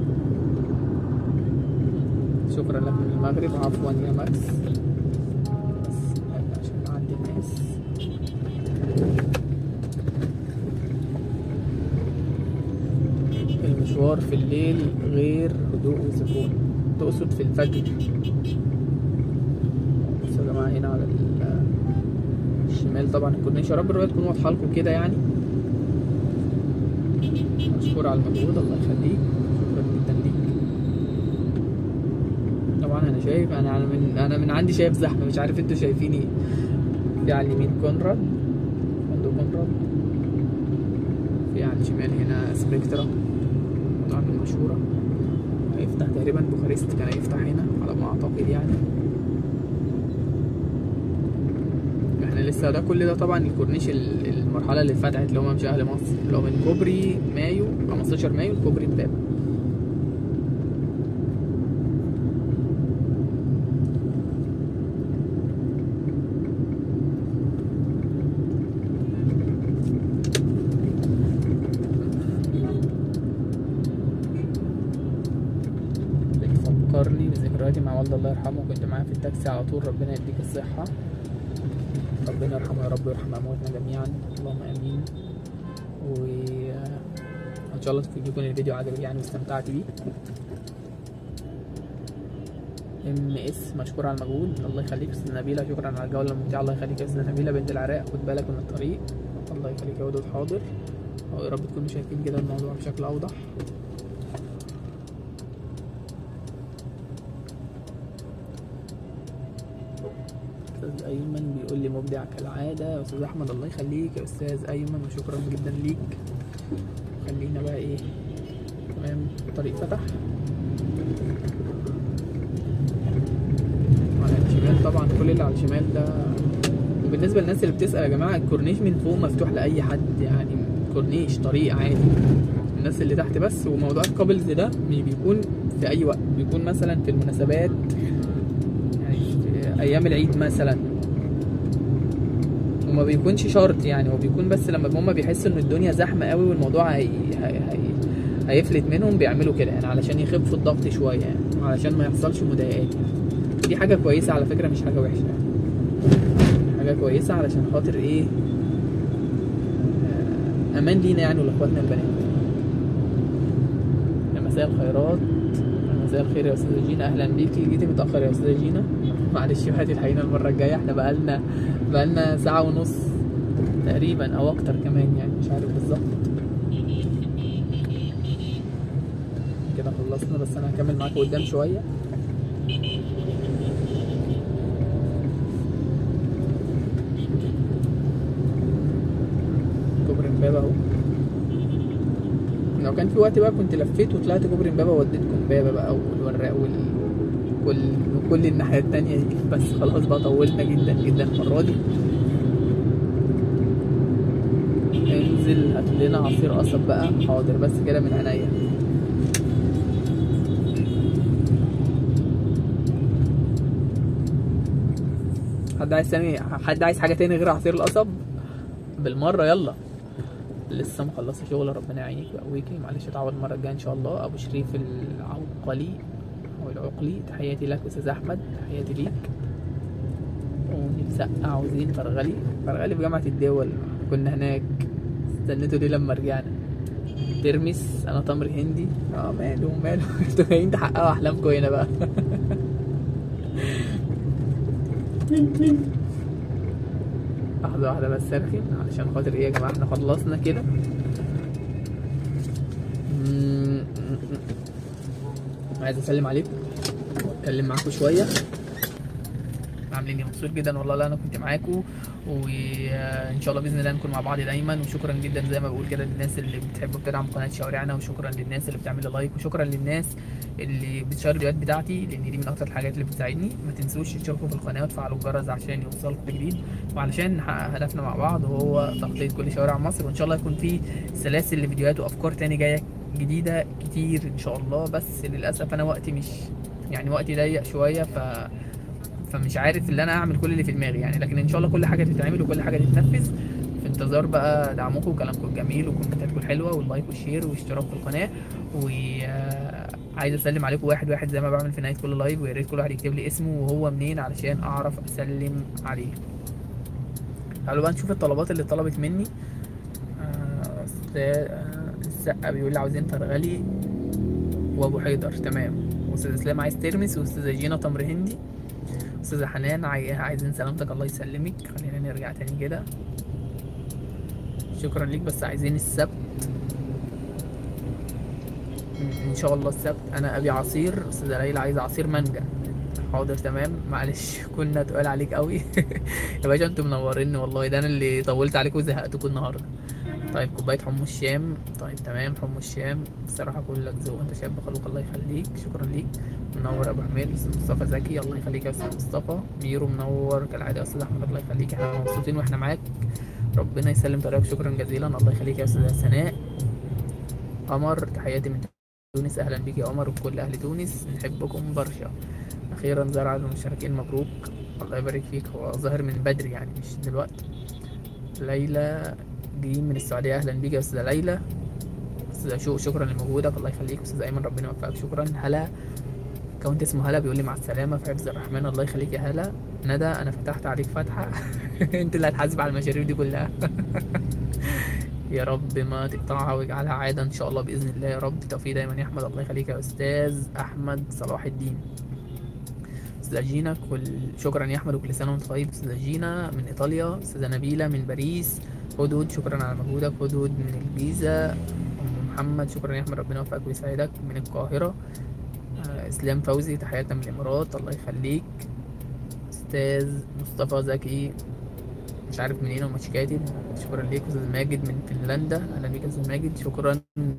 شكرا لك من المغرب عفوا يا ماكس بس عشان نعدي الناس المشوار في الليل غير هدوء وسكون تقصد في الفجر شمال طبعا الكورنيش يا رب الرؤيه تكون واضحه لكم كده يعني مشكور على المجهود الله يخليك شكرا جدا ليك طبعا انا شايف انا انا من انا من عندي شايف زحمه مش عارف انتوا شايفين ايه في على اليمين كونراد فندق كونراد في على الشمال هنا سبيكترا طبعا المشهورة هيفتح تقريبا بوخارست كان هيفتح هنا على ما اعتقد يعني احنا لسه ده كل ده طبعا الكورنيش ال- المرحلة اللي اتفتحت اللي هو ممشى اهل مصر اللي هو من كوبري مايو 15 مايو لكوبري امبابة بتفكرني بذكرياتي مع والدي الله يرحمه كنت معاه في التاكسي على طول ربنا يديك الصحة ربنا يرحمه يا رب ويرحم أمواتنا جميعا اللهم آمين و إن شاء الله يكون الفيديو عجبك يعني واستمتعت بيه ام اس مشكور على المجهود الله يخليك يا استاذ نبيله شكرا على الجوله الممتعه الله يخليك يا استاذ نبيله بنت العراق خد بالك من الطريق الله يخليك يا ودود حاضر يا رب تكونوا شايفين كده الموضوع بشكل اوضح استاذ ايمن بيقول لي مبدع كالعاده يا استاذ احمد الله يخليك يا استاذ ايمن وشكرا جدا ليك خلينا بقى ايه تمام الطريق فتح على الشمال طبعا كل اللي على الشمال ده وبالنسبه للناس اللي بتسال يا جماعه الكورنيش من فوق مفتوح لاي حد يعني كورنيش طريق عادي الناس اللي تحت بس وموضوع الكابلز ده مش بيكون في اي وقت بيكون مثلا في المناسبات يعني في ايام العيد مثلا وما بيكونش شرط يعني هو بيكون بس لما هما بيحسوا ان الدنيا زحمه قوي والموضوع هي... هي... هي... هيفلت منهم بيعملوا كده يعني علشان يخفوا الضغط شويه يعني علشان ما يحصلش مضايقات يعني دي حاجه كويسه على فكره مش حاجه وحشه يعني حاجه كويسه علشان خاطر ايه آه، امان لينا يعني ولاخواتنا البنات يا مساء الخيرات يا مساء الخير يا استاذه جينا اهلا بيكي جيتي متاخر يا استاذه جينا معلش بقى تلحقينا المره الجايه احنا بقالنا بقالنا ساعه ونص تقريبا او اكتر كمان يعني مش عارف بالظبط كده خلصنا بس انا هكمل معاكم قدام شويه كوبري امبابه اهو لو كان في وقت بقى كنت لفيت وطلعت كوبري امبابه ووديتكم امبابه بقى والوراق وال كل كل الناحيه التانية دي بس خلاص بقى طولنا جدا جدا المره دي انزل هات لنا عصير قصب بقى حاضر بس كده من عينيا حد عايز تاني حد عايز حاجه تاني غير عصير القصب بالمره يلا لسه مخلصه شغل ربنا يعينك ويقويكي معلش اتعوض المره الجايه ان شاء الله ابو شريف العوقلي او العقلي تحياتي لك استاذ احمد تحياتي ليك ونتسقع عاوزين فرغلي فرغلي في جامعه الدول كنا هناك استنيتوا ليه لما رجعنا ترمس انا تمر هندي اه ماله ماله انتوا جايين تحققوا احلامكم هنا بقى لحظة واحدة بس ارخي علشان خاطر ايه يا جماعة احنا خلصنا كده مم. عايز اسلم عليكم واتكلم معاكم شوية عاملين ايه مبسوط جدا والله لا انا كنت معاكم وان شاء الله باذن الله نكون مع بعض دايما وشكرا جدا زي ما بقول كده للناس اللي بتحب وبتدعم قناه شوارعنا وشكرا للناس اللي بتعمل لي لايك وشكرا للناس اللي بتشير الفيديوهات بتاعتي لان دي من اكتر الحاجات اللي بتساعدني ما تنسوش تشتركوا في القناه وتفعلوا الجرس عشان يوصلكم جديد وعلشان نحقق هدفنا مع بعض وهو تغطيه كل شوارع مصر وان شاء الله يكون في سلاسل لفيديوهات وافكار تاني جايه جديده كتير ان شاء الله بس للاسف انا وقتي مش يعني وقتي ضيق شويه ف فمش عارف اللي انا اعمل كل اللي في دماغي يعني لكن ان شاء الله كل حاجه تتعمل وكل حاجه تتنفذ في انتظار بقى دعمكم وكلامكم الجميل وكومنتاتكم الحلوه واللايك والشير والاشتراك في القناه وعايز اسلم عليكم واحد واحد زي ما بعمل في نهايه كل لايف ويا ريت كل واحد يكتب لي اسمه وهو منين علشان اعرف اسلم عليه تعالوا بقى نشوف الطلبات اللي طلبت مني آه، أستاذ آه، السقا بيقول لي عاوزين فرغلي وابو حيدر تمام واستاذ اسلام عايز ترمس واستاذه جينا تمر هندي استاذه حنان عاي- عايزين سلامتك الله يسلمك خلينا نرجع تاني كده شكرا ليك بس عايزين السبت م- ان شاء الله السبت انا ابي عصير استاذه ليلى عايزه عصير مانجا حاضر تمام معلش كنا تقال عليك قوي يا باشا انتوا منوريني والله ده انا اللي طولت عليكم وزهقتكم النهارده طيب كوبايه حمص الشام طيب تمام حمص الشام الصراحه كلك ذوق انت شاب خلوق الله يخليك شكرا ليك منور يا ابو حميد استاذ مصطفى زكي الله يخليك يا استاذ مصطفى ميرو منور كالعاده يا استاذ احمد الله يخليك احنا مبسوطين واحنا معاك ربنا يسلم طريقك شكرا جزيلا الله يخليك يا استاذه سناء قمر تحياتي من تونس اهلا بيك يا قمر وكل اهل تونس نحبكم برشا اخيرا زرع المشتركين مبروك الله يبارك فيك هو ظاهر من بدري يعني مش دلوقتي ليلى جايين من السعوديه اهلا بيك يا استاذه ليلى استاذه شوق شكرا لمجهودك الله يخليك استاذ ايمن ربنا يوفقك شكرا هلا كونت اسمه هلا بيقول لي مع السلامه في حفظ الرحمن الله يخليك يا هلا ندى انا فتحت عليك فتحه انت اللي هتحاسب على المشاريع دي كلها يا رب ما تقطعها واجعلها عاده ان شاء الله باذن الله يا رب توفيق دايما يا احمد الله يخليك يا استاذ احمد صلاح الدين استاذه جينا كل شكرا يا احمد وكل سنه وانت طيب استاذه جينا من ايطاليا استاذه نبيله من باريس هدهد شكرا على مجهودك هدهد من الجيزه ام محمد شكرا يا احمد ربنا يوفقك ويسعدك من القاهره آه، اسلام فوزي تحياتنا من الامارات الله يخليك استاذ مصطفى زكي مش عارف منين ومش كاتب شكرا ليك استاذ ماجد من فنلندا اهلا بيك يا استاذ ماجد شكرا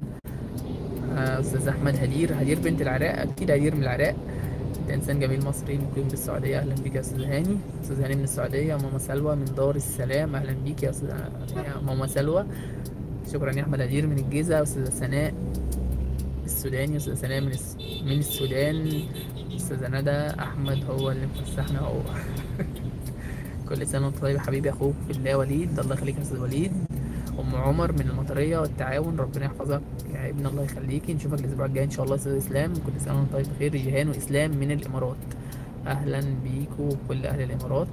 آه، استاذ احمد هدير هدير بنت العراق اكيد هدير من العراق انت انسان جميل مصري مقيم بالسعوديه اهلا بيك يا استاذ هاني استاذ هاني من السعوديه ماما سلوى من دار السلام اهلا بيك يا استاذ يا ماما سلوى شكرا يا احمد هدير من الجيزه استاذه سناء السوداني استاذه سناء من الس... من السودان استاذه ندى احمد هو اللي مفسحنا هو كل سنه وانت طيب يا حبيبي اخوك في الله وليد الله يخليك يا استاذ وليد ام عمر من المطريه والتعاون ربنا يحفظك يا ابن الله يخليكي نشوفك الاسبوع الجاي ان شاء الله يا استاذ اسلام كل سنه وانت طيب بخير جيهان واسلام من الامارات اهلا بيكوا كل اهل الامارات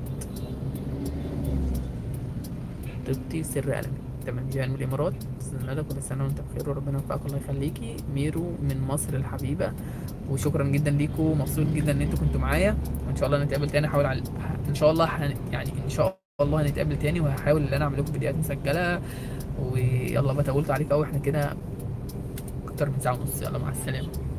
طبتي سر قلمي تمام جيهان من الامارات استاذ ندى كل سنه وانت بخير وربنا يوفقك الله يخليكي ميرو من مصر الحبيبه وشكرا جدا ليكوا مبسوط جدا ان انتوا كنتوا معايا وان شاء الله نتقابل تاني احاول على ان شاء الله هن... يعني ان شاء الله هنتقابل تاني وهحاول ان انا اعمل لكم فيديوهات مسجله ويلا بقى طولت عليك قوي احنا كده اكتر من ساعه ونص يلا مع السلامه